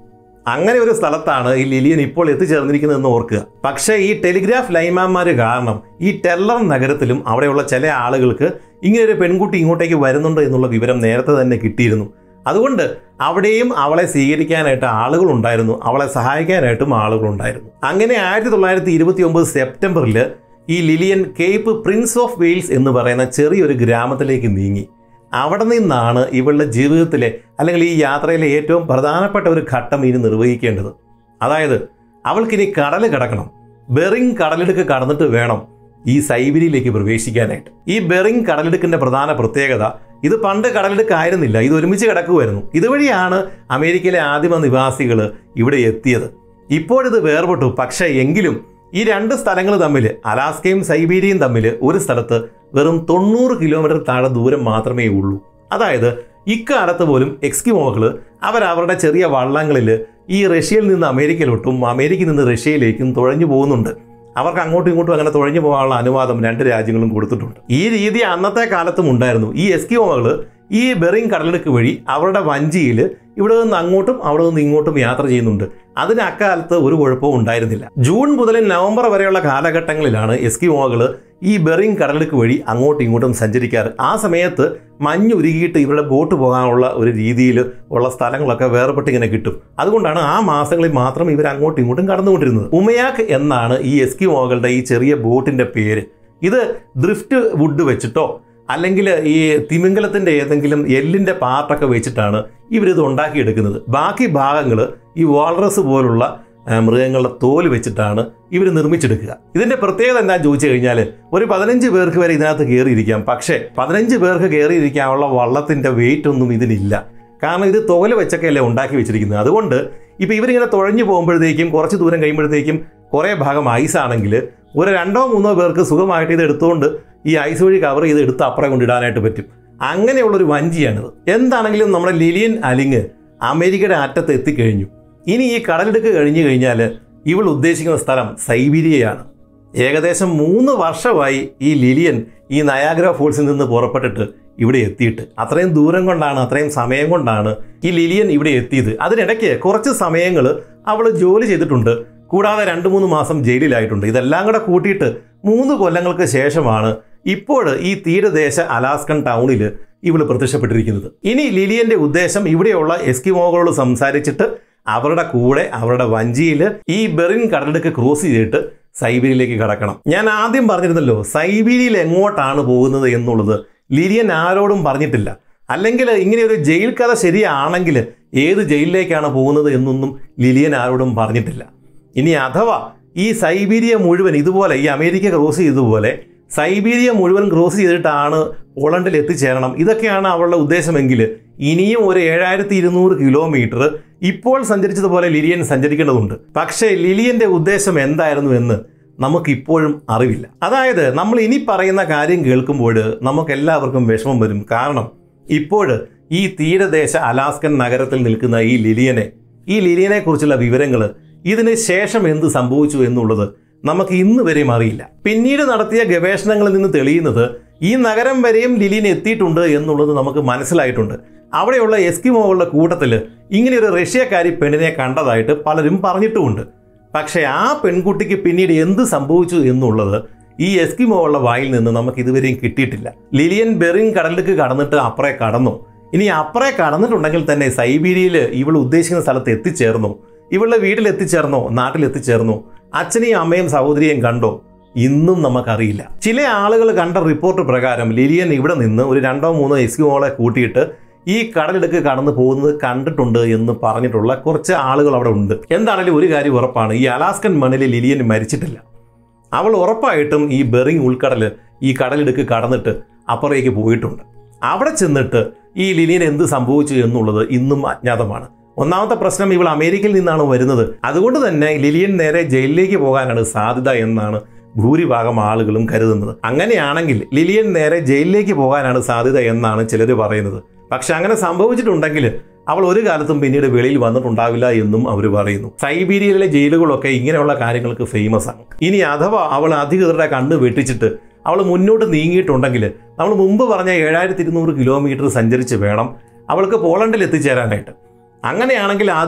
അങ്ങനെ ഒരു സ്ഥലത്താണ് ഈ ലിലിയൻ ഇപ്പോൾ എത്തിച്ചേർന്നിരിക്കുന്നതെന്ന് ഓർക്കുക പക്ഷേ ഈ ടെലിഗ്രാഫ് ലൈൻമാന്മാർ കാരണം ഈ ടെല്ലർ നഗരത്തിലും അവിടെയുള്ള ചില ആളുകൾക്ക് ഇങ്ങനെ ഒരു പെൺകുട്ടി ഇങ്ങോട്ടേക്ക് വരുന്നുണ്ട് എന്നുള്ള വിവരം നേരത്തെ തന്നെ കിട്ടിയിരുന്നു അതുകൊണ്ട് അവിടെയും അവളെ സ്വീകരിക്കാനായിട്ട് ആളുകളുണ്ടായിരുന്നു അവളെ സഹായിക്കാനായിട്ടും ആളുകളുണ്ടായിരുന്നു അങ്ങനെ ആയിരത്തി തൊള്ളായിരത്തി ഇരുപത്തി ഒമ്പത് സെപ്റ്റംബറിൽ ഈ Lillian Cape Prince of Wales എന്ന് പറയുന്ന ചെറിയൊരു ഗ്രാമത്തിലേക്ക് നീങ്ങി അവിടെ നിന്നാണ് ഇവളുടെ ജീവിതത്തിലെ അല്ലെങ്കിൽ ഈ യാത്രയിലെ ഏറ്റവും പ്രധാനപ്പെട്ട ഒരു ഘട്ടം ഇനി നിർവഹിക്കേണ്ടത് അതായത് അവൾക്കിനി കടൽ കടക്കണം ബെറിങ് കടലിടുക്ക് കടന്നിട്ട് വേണം ഈ സൈബിരിയിലേക്ക് പ്രവേശിക്കാനായിട്ട് ഈ ബെറിങ് കടലിടുക്കിന്റെ പ്രധാന പ്രത്യേകത ഇത് പണ്ട് കടലിടുക്കായിരുന്നില്ല ഇത് ഒരുമിച്ച് കിടക്കുമായിരുന്നു ഇതുവഴിയാണ് അമേരിക്കയിലെ ആദിമ നിവാസികൾ ഇവിടെ എത്തിയത് ഇപ്പോഴിത് വേർപെട്ടു പക്ഷേ എങ്കിലും ഈ രണ്ട് സ്ഥലങ്ങൾ തമ്മിൽ അലാസ്കയും സൈബീരിയയും തമ്മിൽ ഒരു സ്ഥലത്ത് വെറും തൊണ്ണൂറ് കിലോമീറ്റർ താഴെ ദൂരം മാത്രമേ ഉള്ളൂ അതായത് ഇക്കാലത്ത് പോലും എക്സ്കിമോകൾ അവരവരുടെ ചെറിയ വള്ളങ്ങളിൽ ഈ റഷ്യയിൽ നിന്ന് അമേരിക്കയിലോട്ടും അമേരിക്കയിൽ നിന്ന് റഷ്യയിലേക്കും തുഴഞ്ഞു പോകുന്നുണ്ട് അവർക്ക് അങ്ങോട്ടും ഇങ്ങോട്ടും അങ്ങനെ തുഴഞ്ഞു പോകാനുള്ള അനുവാദം രണ്ട് രാജ്യങ്ങളും കൊടുത്തിട്ടുണ്ട് ഈ രീതി അന്നത്തെ കാലത്തും ഉണ്ടായിരുന്നു ഈ എസ്കിമോകൾ ഈ ബെറിങ് കടലിടുക്ക് വഴി അവരുടെ വഞ്ചിയിൽ ഇവിടെ നിന്ന് അങ്ങോട്ടും അവിടെ നിന്ന് ഇങ്ങോട്ടും യാത്ര ചെയ്യുന്നുണ്ട് അതിന് അക്കാലത്ത് ഒരു കുഴപ്പവും ഉണ്ടായിരുന്നില്ല ജൂൺ മുതൽ നവംബർ വരെയുള്ള കാലഘട്ടങ്ങളിലാണ് എസ്കിമോകൾ ഈ ബെറിങ് കടലിടുക്ക് വഴി അങ്ങോട്ടും ഇങ്ങോട്ടും സഞ്ചരിക്കാറ് ആ സമയത്ത് മഞ്ഞുരുകിയിട്ട് ഇവരുടെ ബോട്ട് പോകാനുള്ള ഒരു രീതിയിൽ ഉള്ള സ്ഥലങ്ങളൊക്കെ വേർപെട്ട് ഇങ്ങനെ കിട്ടും അതുകൊണ്ടാണ് ആ മാസങ്ങളിൽ മാത്രം ഇവർ അങ്ങോട്ടും ഇങ്ങോട്ടും കടന്നുകൊണ്ടിരുന്നത് ഉമയാക്ക് എന്നാണ് ഈ എസ്കിമോകളുടെ ഈ ചെറിയ ബോട്ടിന്റെ പേര് ഇത് ഡ്രിഫ്റ്റ് വുഡ് വെച്ചിട്ടോ അല്ലെങ്കിൽ ഈ തിമിംഗലത്തിന്റെ ഏതെങ്കിലും എല്ലിന്റെ പാർട്ടൊക്കെ വെച്ചിട്ടാണ് ഇവരിത് ഉണ്ടാക്കിയെടുക്കുന്നത് ബാക്കി ഭാഗങ്ങൾ ഈ വാൾറസ് പോലുള്ള ആ, മൃഗങ്ങളുടെ തോല് വെച്ചിട്ടാണ് ഇവർ നിർമ്മിച്ചെടുക്കുക ഇതിന്റെ പ്രത്യേകത എന്താണെന്ന് ചോദിച്ചു കഴിഞ്ഞാൽ ഒരു പതിനഞ്ച് പേർക്ക് വരെ ഇതിനകത്ത് കയറിയിരിക്കാം പക്ഷേ പതിനഞ്ച് പേർക്ക് കയറിയിരിക്കാനുള്ള വള്ളത്തിന്റെ വെയിറ്റ് ഒന്നും ഇതിനില്ല കാരണം ഇത് തോല് വെച്ചൊക്കെയല്ലേ ഉണ്ടാക്കി വെച്ചിരിക്കുന്നത് അതുകൊണ്ട് ഇപ്പൊ ഇവരിങ്ങനെ തുഴഞ്ഞു പോകുമ്പോഴത്തേക്കും കുറച്ച് ദൂരം കഴിയുമ്പോഴത്തേക്കും കുറേ ഭാഗം ഐസ് ആണെങ്കിൽ ഒരു രണ്ടോ മൂന്നോ പേർക്ക് സുഖമായിട്ട് ഇത് എടുത്തുകൊണ്ട് ഈ ഐസ് വഴി കവർ ചെയ്ത് എടുത്ത് അപ്പുറം കൊണ്ടിടാനായിട്ട് പറ്റും അങ്ങനെയുള്ളൊരു വഞ്ചിയാണിത് എന്താണെങ്കിലും നമ്മുടെ ലിലിയൻ അലിങ് അമേരിക്കയുടെ അറ്റത്ത് എത്തിക്കഴിഞ്ഞു ഇനി ഈ കടലെടുക്ക് കഴിഞ്ഞു കഴിഞ്ഞാൽ ഇവൾ ഉദ്ദേശിക്കുന്ന സ്ഥലം സൈബീരിയയാണ് ഏകദേശം മൂന്ന് വർഷമായി ഈ ലിലിയൻ ഈ നയാഗ്ര ഫോൾസിൽ നിന്ന് പുറപ്പെട്ടിട്ട് ഇവിടെ എത്തിയിട്ട് അത്രയും ദൂരം കൊണ്ടാണ് അത്രയും സമയം കൊണ്ടാണ് ഈ ലിലിയൻ ഇവിടെ എത്തിയത് അതിനിടയ്ക്ക് കുറച്ച് സമയങ്ങൾ അവൾ ജോലി ചെയ്തിട്ടുണ്ട് കൂടാതെ രണ്ട് മൂന്ന് മാസം ജയിലിലായിട്ടുണ്ട് ഇതെല്ലാം കൂടെ കൂട്ടിയിട്ട് മൂന്ന് കൊല്ലങ്ങൾക്ക് ശേഷമാണ് ഇപ്പോൾ ഈ തീരദേശ അലാസ്കൻ ടൗണിൽ ഇവള് പ്രത്യക്ഷപ്പെട്ടിരിക്കുന്നത് ഇനി ലിലിയന്റെ ഉദ്ദേശം ഇവിടെയുള്ള എസ്കിമോകളോട് സംസാരിച്ചിട്ട് അവരുടെ കൂടെ അവരുടെ വഞ്ചിയിൽ ഈ ബെറിൻ കടലെടുക്ക് ക്രോസ് ചെയ്തിട്ട് സൈബീരിയയിലേക്ക് കടക്കണം ഞാൻ ആദ്യം പറഞ്ഞിരുന്നല്ലോ സൈബീരിയയിൽ എങ്ങോട്ടാണ് പോകുന്നത് എന്നുള്ളത് ലിലിയൻ ആരോടും പറഞ്ഞിട്ടില്ല അല്ലെങ്കിൽ ഇങ്ങനെ ഒരു ജയിൽ കഥ ശരിയാണെങ്കിൽ ഏത് ജയിലിലേക്കാണ് പോകുന്നത് എന്നൊന്നും ലിലിയൻ ആരോടും പറഞ്ഞിട്ടില്ല ഇനി അഥവാ ഈ സൈബീരിയ മുഴുവൻ ഇതുപോലെ ഈ അമേരിക്ക ക്രോസ് ചെയ്തതുപോലെ സൈബീരിയ മുഴുവൻ ക്രോസ് ചെയ്തിട്ടാണ് പോളണ്ടിൽ എത്തിച്ചേരണം ഇതൊക്കെയാണ് അവളുടെ ഉദ്ദേശമെങ്കിൽ ഇനിയും ഒരു ഏഴായിരത്തി ഇരുന്നൂറ് കിലോമീറ്റർ ഇപ്പോൾ സഞ്ചരിച്ചതുപോലെ ലിലിയൻ സഞ്ചരിക്കേണ്ടതുണ്ട് പക്ഷേ ലിലിയന്റെ ഉദ്ദേശം എന്തായിരുന്നു എന്ന് നമുക്കിപ്പോഴും അറിവില്ല അതായത് നമ്മൾ ഇനി പറയുന്ന കാര്യം കേൾക്കുമ്പോൾ നമുക്ക് എല്ലാവർക്കും വിഷമം വരും കാരണം ഇപ്പോൾ ഈ തീരദേശ അലാസ്കൻ നഗരത്തിൽ നിൽക്കുന്ന ഈ ലിലിയനെ ഈ ലിലിയനെ കുറിച്ചുള്ള വിവരങ്ങൾ ഇതിന് ശേഷം എന്ത് സംഭവിച്ചു എന്നുള്ളത് നമുക്ക് ഇന്ന് വരെയും അറിയില്ല പിന്നീട് നടത്തിയ ഗവേഷണങ്ങളിൽ നിന്ന് തെളിയുന്നത് ഈ നഗരം വരെയും ലിലിയൻ എത്തിയിട്ടുണ്ട് എന്നുള്ളത് നമുക്ക് മനസ്സിലായിട്ടുണ്ട് അവിടെയുള്ള എസ്കിമോകളുടെ കൂട്ടത്തിൽ ഇങ്ങനെ ഒരു റഷ്യക്കാരി പെണ്ണിനെ കണ്ടതായിട്ട് പലരും പറഞ്ഞിട്ടുമുണ്ട് പക്ഷേ ആ പെൺകുട്ടിക്ക് പിന്നീട് എന്ത് സംഭവിച്ചു എന്നുള്ളത് ഈ എസ്കിമോകളുടെ വായിൽ നിന്ന് നമുക്ക് ഇതുവരെയും കിട്ടിയിട്ടില്ല ലിലിയൻ ബെറിൻ കടലിലേക്ക് കടന്നിട്ട് അപ്പുറേ കടന്നു ഇനി അപ്പുറേ കടന്നിട്ടുണ്ടെങ്കിൽ തന്നെ സൈബീരിയയിൽ ഇവൾ ഉദ്ദേശിക്കുന്ന സ്ഥലത്ത് എത്തിച്ചേർന്നു ഇവളുടെ വീട്ടിൽ എത്തിച്ചേർന്നോ നാട്ടിൽ എത്തിച്ചേർന്നോ അച്ഛനെയും അമ്മയും സഹോദരിയെയും കണ്ടോ ഇന്നും നമുക്കറിയില്ല ചില ആളുകൾ കണ്ട റിപ്പോർട്ട് പ്രകാരം ലിലിയൻ ഇവിടെ നിന്ന് ഒരു രണ്ടോ മൂന്നോ എസ്കിമോളെ കൂട്ടിയിട്ട് ഈ കടലിടുക്ക് കടന്നു പോകുന്നത് കണ്ടിട്ടുണ്ട് എന്ന് പറഞ്ഞിട്ടുള്ള കുറച്ച് ആളുകൾ അവിടെ ഉണ്ട് എന്താണെങ്കിലും ഒരു കാര്യം ഉറപ്പാണ് ഈ അലാസ്കൻ മണ്ണിൽ ലിലിയൻ മരിച്ചിട്ടില്ല അവൾ ഉറപ്പായിട്ടും ഈ ബെറിങ് ഉൾക്കടൽ ഈ കടലിടുക്ക് കടന്നിട്ട് അപ്പുറേക്ക് പോയിട്ടുണ്ട് അവിടെ ചെന്നിട്ട് ഈ ലിലിയൻ എന്ത് സംഭവിച്ചു എന്നുള്ളത് ഇന്നും അജ്ഞാതമാണ് ഒന്നാമത്തെ പ്രശ്നം ഇവൾ അമേരിക്കയിൽ നിന്നാണ് വരുന്നത് അതുകൊണ്ട് തന്നെ ലിലിയൻ നേരെ ജയിലിലേക്ക് പോകാനാണ് സാധ്യത എന്നാണ് ഭൂരിഭാഗം ആളുകളും കരുതുന്നത് അങ്ങനെയാണെങ്കിൽ ലിലിയൻ നേരെ ജയിലിലേക്ക് പോകാനാണ് സാധ്യത എന്നാണ് ചിലർ പറയുന്നത് പക്ഷെ അങ്ങനെ സംഭവിച്ചിട്ടുണ്ടെങ്കിൽ അവൾ ഒരു കാലത്തും പിന്നീട് വെളിയിൽ വന്നിട്ടുണ്ടാവില്ല എന്നും അവർ പറയുന്നു സൈബീരിയയിലെ ജയിലുകളൊക്കെ ഇങ്ങനെയുള്ള കാര്യങ്ങൾക്ക് ഫേമസ് ആണ് ഇനി അഥവാ അവൾ അധികൃതരുടെ കണ്ണ് വെട്ടിച്ചിട്ട് അവൾ മുന്നോട്ട് നീങ്ങിയിട്ടുണ്ടെങ്കിൽ നമ്മൾ മുമ്പ് പറഞ്ഞ ഏഴായിരത്തി ഇരുന്നൂറ് കിലോമീറ്റർ സഞ്ചരിച്ച് വേണം അവൾക്ക് പോളണ്ടിൽ എത്തിച്ചേരാനായിട്ട് അങ്ങനെയാണെങ്കിൽ അതും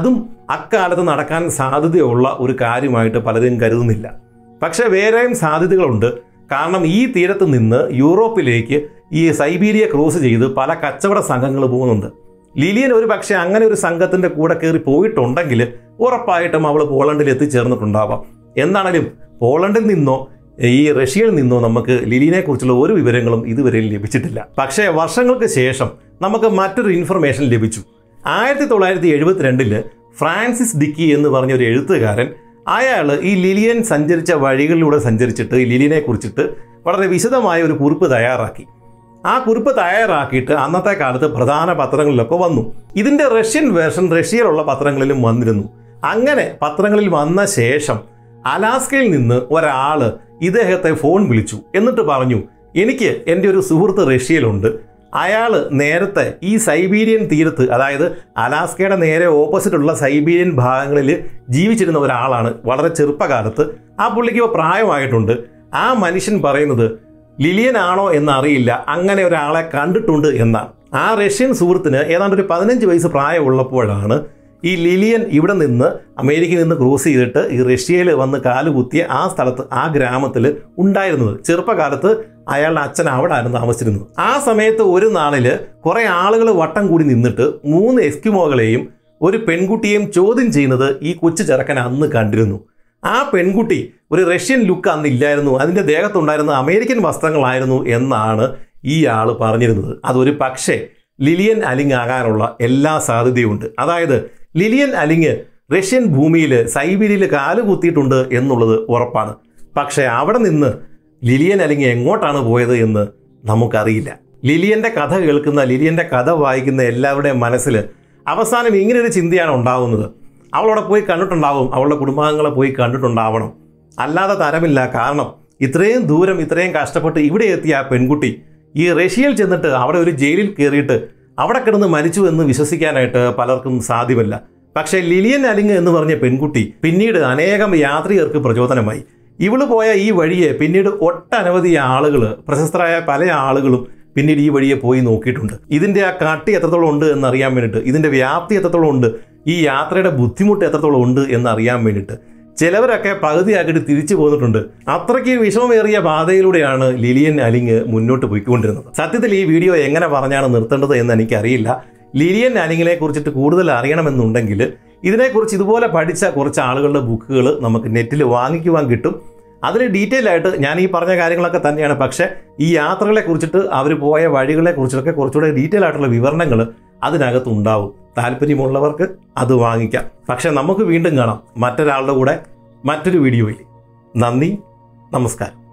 അക്കാലത്ത് നടക്കാൻ സാധ്യതയുള്ള ഒരു കാര്യമായിട്ട് പലരും കരുതുന്നില്ല പക്ഷേ വേറെയും സാധ്യതകളുണ്ട് കാരണം ഈ തീരത്ത് നിന്ന് യൂറോപ്പിലേക്ക് ഈ സൈബീരിയ ക്രോസ് ചെയ്ത് പല കച്ചവട സംഘങ്ങൾ പോകുന്നുണ്ട് ലിലിയൻ ഒരു പക്ഷേ അങ്ങനെ ഒരു സംഘത്തിന്റെ കൂടെ കയറി പോയിട്ടുണ്ടെങ്കിൽ ഉറപ്പായിട്ടും അവൾ പോളണ്ടിൽ എത്തിച്ചേർന്നിട്ടുണ്ടാവാം എന്താണെങ്കിലും പോളണ്ടിൽ നിന്നോ ഈ റഷ്യയിൽ നിന്നോ നമുക്ക് ലിലിനെ കുറിച്ചുള്ള ഒരു വിവരങ്ങളും ഇതുവരെ ലഭിച്ചിട്ടില്ല പക്ഷേ വർഷങ്ങൾക്ക് ശേഷം നമുക്ക് മറ്റൊരു ഇൻഫർമേഷൻ ലഭിച്ചു ആയിരത്തി തൊള്ളായിരത്തി എഴുപത്തിരണ്ടില് ഫ്രാൻസിസ് ഡിക്കി എന്ന് പറഞ്ഞ ഒരു എഴുത്തുകാരൻ അയാൾ ഈ ലിലിയൻ സഞ്ചരിച്ച വഴികളിലൂടെ സഞ്ചരിച്ചിട്ട് ഈ ലിലിയനെ കുറിച്ചിട്ട് വളരെ വിശദമായ ഒരു കുറിപ്പ് തയ്യാറാക്കി ആ കുറിപ്പ് തയ്യാറാക്കിയിട്ട് അന്നത്തെ കാലത്ത് പ്രധാന പത്രങ്ങളിലൊക്കെ വന്നു ഇതിന്റെ റഷ്യൻ വേർഷൻ റഷ്യയിലുള്ള പത്രങ്ങളിലും വന്നിരുന്നു അങ്ങനെ പത്രങ്ങളിൽ വന്ന ശേഷം അലാസ്കയിൽ നിന്ന് ഒരാള് ഇദ്ദേഹത്തെ ഫോൺ വിളിച്ചു എന്നിട്ട് പറഞ്ഞു എനിക്ക് എൻ്റെ ഒരു സുഹൃത്ത് റഷ്യയിലുണ്ട് അയാൾ നേരത്തെ ഈ സൈബീരിയൻ തീരത്ത് അതായത് അലാസ്കയുടെ നേരെ ഓപ്പോസിറ്റുള്ള സൈബീരിയൻ ഭാഗങ്ങളിൽ ജീവിച്ചിരുന്ന ഒരാളാണ് വളരെ ചെറുപ്പകാലത്ത് ആ പുള്ളിക്ക് ഇപ്പോൾ പ്രായമായിട്ടുണ്ട് ആ മനുഷ്യൻ പറയുന്നത് ലിലിയൻ ആണോ എന്നറിയില്ല അങ്ങനെ ഒരാളെ കണ്ടിട്ടുണ്ട് എന്നാണ് ആ റഷ്യൻ സുഹൃത്തിന് ഏതാണ്ട് ഒരു പതിനഞ്ച് വയസ്സ് പ്രായമുള്ളപ്പോഴാണ് ഈ ലിലിയൻ ഇവിടെ നിന്ന് അമേരിക്കയിൽ നിന്ന് ക്രോസ് ചെയ്തിട്ട് ഈ റഷ്യയിൽ വന്ന് കാലുകുത്തിയ ആ സ്ഥലത്ത് ആ ഗ്രാമത്തിൽ ഉണ്ടായിരുന്നത് ചെറുപ്പകാലത്ത് അയാളുടെ അച്ഛൻ അവിടെ ആയിരുന്നു താമസിച്ചിരുന്നത് ആ സമയത്ത് ഒരു നാളിൽ കുറെ ആളുകൾ വട്ടം കൂടി നിന്നിട്ട് മൂന്ന് എസ്കിമോകളെയും ഒരു പെൺകുട്ടിയെയും ചോദ്യം ചെയ്യുന്നത് ഈ കൊച്ചു ചെറുക്കൻ അന്ന് കണ്ടിരുന്നു ആ പെൺകുട്ടി ഒരു റഷ്യൻ ലുക്ക് അന്ന് ഇല്ലായിരുന്നു അതിൻ്റെ ദേഹത്തുണ്ടായിരുന്ന അമേരിക്കൻ വസ്ത്രങ്ങളായിരുന്നു എന്നാണ് ഈ ആൾ പറഞ്ഞിരുന്നത് അതൊരു പക്ഷേ ലിലിയൻ അലിങ് ആകാനുള്ള എല്ലാ സാധ്യതയുമുണ്ട് അതായത് ലിലിയൻ അലിങ് റഷ്യൻ ഭൂമിയിൽ സൈബീരിയയിൽ കാല് കുത്തിയിട്ടുണ്ട് എന്നുള്ളത് ഉറപ്പാണ് പക്ഷേ അവിടെ നിന്ന് ലിലിയൻ അലിങ് എങ്ങോട്ടാണ് പോയത് എന്ന് നമുക്കറിയില്ല ലിലിയന്റെ കഥ കേൾക്കുന്ന ലിലിയന്റെ കഥ വായിക്കുന്ന എല്ലാവരുടെയും മനസ്സിൽ അവസാനം ഇങ്ങനെ ഒരു ചിന്തയാണ് ഉണ്ടാവുന്നത് അവളവിടെ പോയി കണ്ടിട്ടുണ്ടാവും അവളുടെ കുടുംബാംഗങ്ങളെ പോയി കണ്ടിട്ടുണ്ടാവണം അല്ലാതെ തരമില്ല കാരണം ഇത്രയും ദൂരം ഇത്രയും കഷ്ടപ്പെട്ട് ഇവിടെ എത്തിയ ആ പെൺകുട്ടി ഈ റഷ്യയിൽ ചെന്നിട്ട് അവിടെ ഒരു ജയിലിൽ കയറിയിട്ട് അവിടെ കിടന്ന് മരിച്ചു എന്ന് വിശ്വസിക്കാനായിട്ട് പലർക്കും സാധ്യമല്ല പക്ഷേ ലിലിയൻ അലിങ് എന്ന് പറഞ്ഞ പെൺകുട്ടി പിന്നീട് അനേകം യാത്രികർക്ക് പ്രചോദനമായി ഇവള് പോയ ഈ വഴിയെ പിന്നീട് ഒട്ടനവധി ആളുകൾ പ്രശസ്തരായ പല ആളുകളും പിന്നീട് ഈ വഴിയെ പോയി നോക്കിയിട്ടുണ്ട് ഇതിന്റെ ആ കട്ടി എത്രത്തോളം ഉണ്ട് എന്ന് അറിയാൻ വേണ്ടിയിട്ട് ഇതിന്റെ വ്യാപ്തി എത്രത്തോളം ഉണ്ട് ഈ യാത്രയുടെ ബുദ്ധിമുട്ട് എത്രത്തോളം ഉണ്ട് എന്ന് അറിയാൻ വേണ്ടിയിട്ട് ചിലവരൊക്കെ പകുതിയാക്കിയിട്ട് തിരിച്ചു പോന്നിട്ടുണ്ട് അത്രയ്ക്ക് വിഷമമേറിയ പാതയിലൂടെയാണ് ലിലിയൻ അലിങ് മുന്നോട്ട് പോയിക്കൊണ്ടിരുന്നത് സത്യത്തിൽ ഈ വീഡിയോ എങ്ങനെ പറഞ്ഞാണ് നിർത്തേണ്ടത് എന്ന് എനിക്കറിയില്ല ലിലിയൻ അലിങ്ങിനെ കുറിച്ചിട്ട് കൂടുതൽ അറിയണമെന്നുണ്ടെങ്കിൽ ഇതിനെക്കുറിച്ച് ഇതുപോലെ പഠിച്ച കുറച്ച് ആളുകളുടെ ബുക്കുകൾ നമുക്ക് നെറ്റിൽ വാങ്ങിക്കുവാൻ കിട്ടും അതിൽ ഡീറ്റെയിൽ ആയിട്ട് ഞാൻ ഈ പറഞ്ഞ കാര്യങ്ങളൊക്കെ തന്നെയാണ് പക്ഷേ ഈ യാത്രകളെ കുറിച്ചിട്ട് അവർ പോയ വഴികളെ കുറിച്ചൊക്കെ കുറച്ചുകൂടെ ഡീറ്റെയിൽ ആയിട്ടുള്ള വിവരണങ്ങൾ അതിനകത്ത് ഉണ്ടാവും താല്പര്യമുള്ളവർക്ക് അത് വാങ്ങിക്കാം പക്ഷെ നമുക്ക് വീണ്ടും കാണാം മറ്റൊരാളുടെ കൂടെ മറ്റൊരു വീഡിയോയിൽ നന്ദി നമസ്കാരം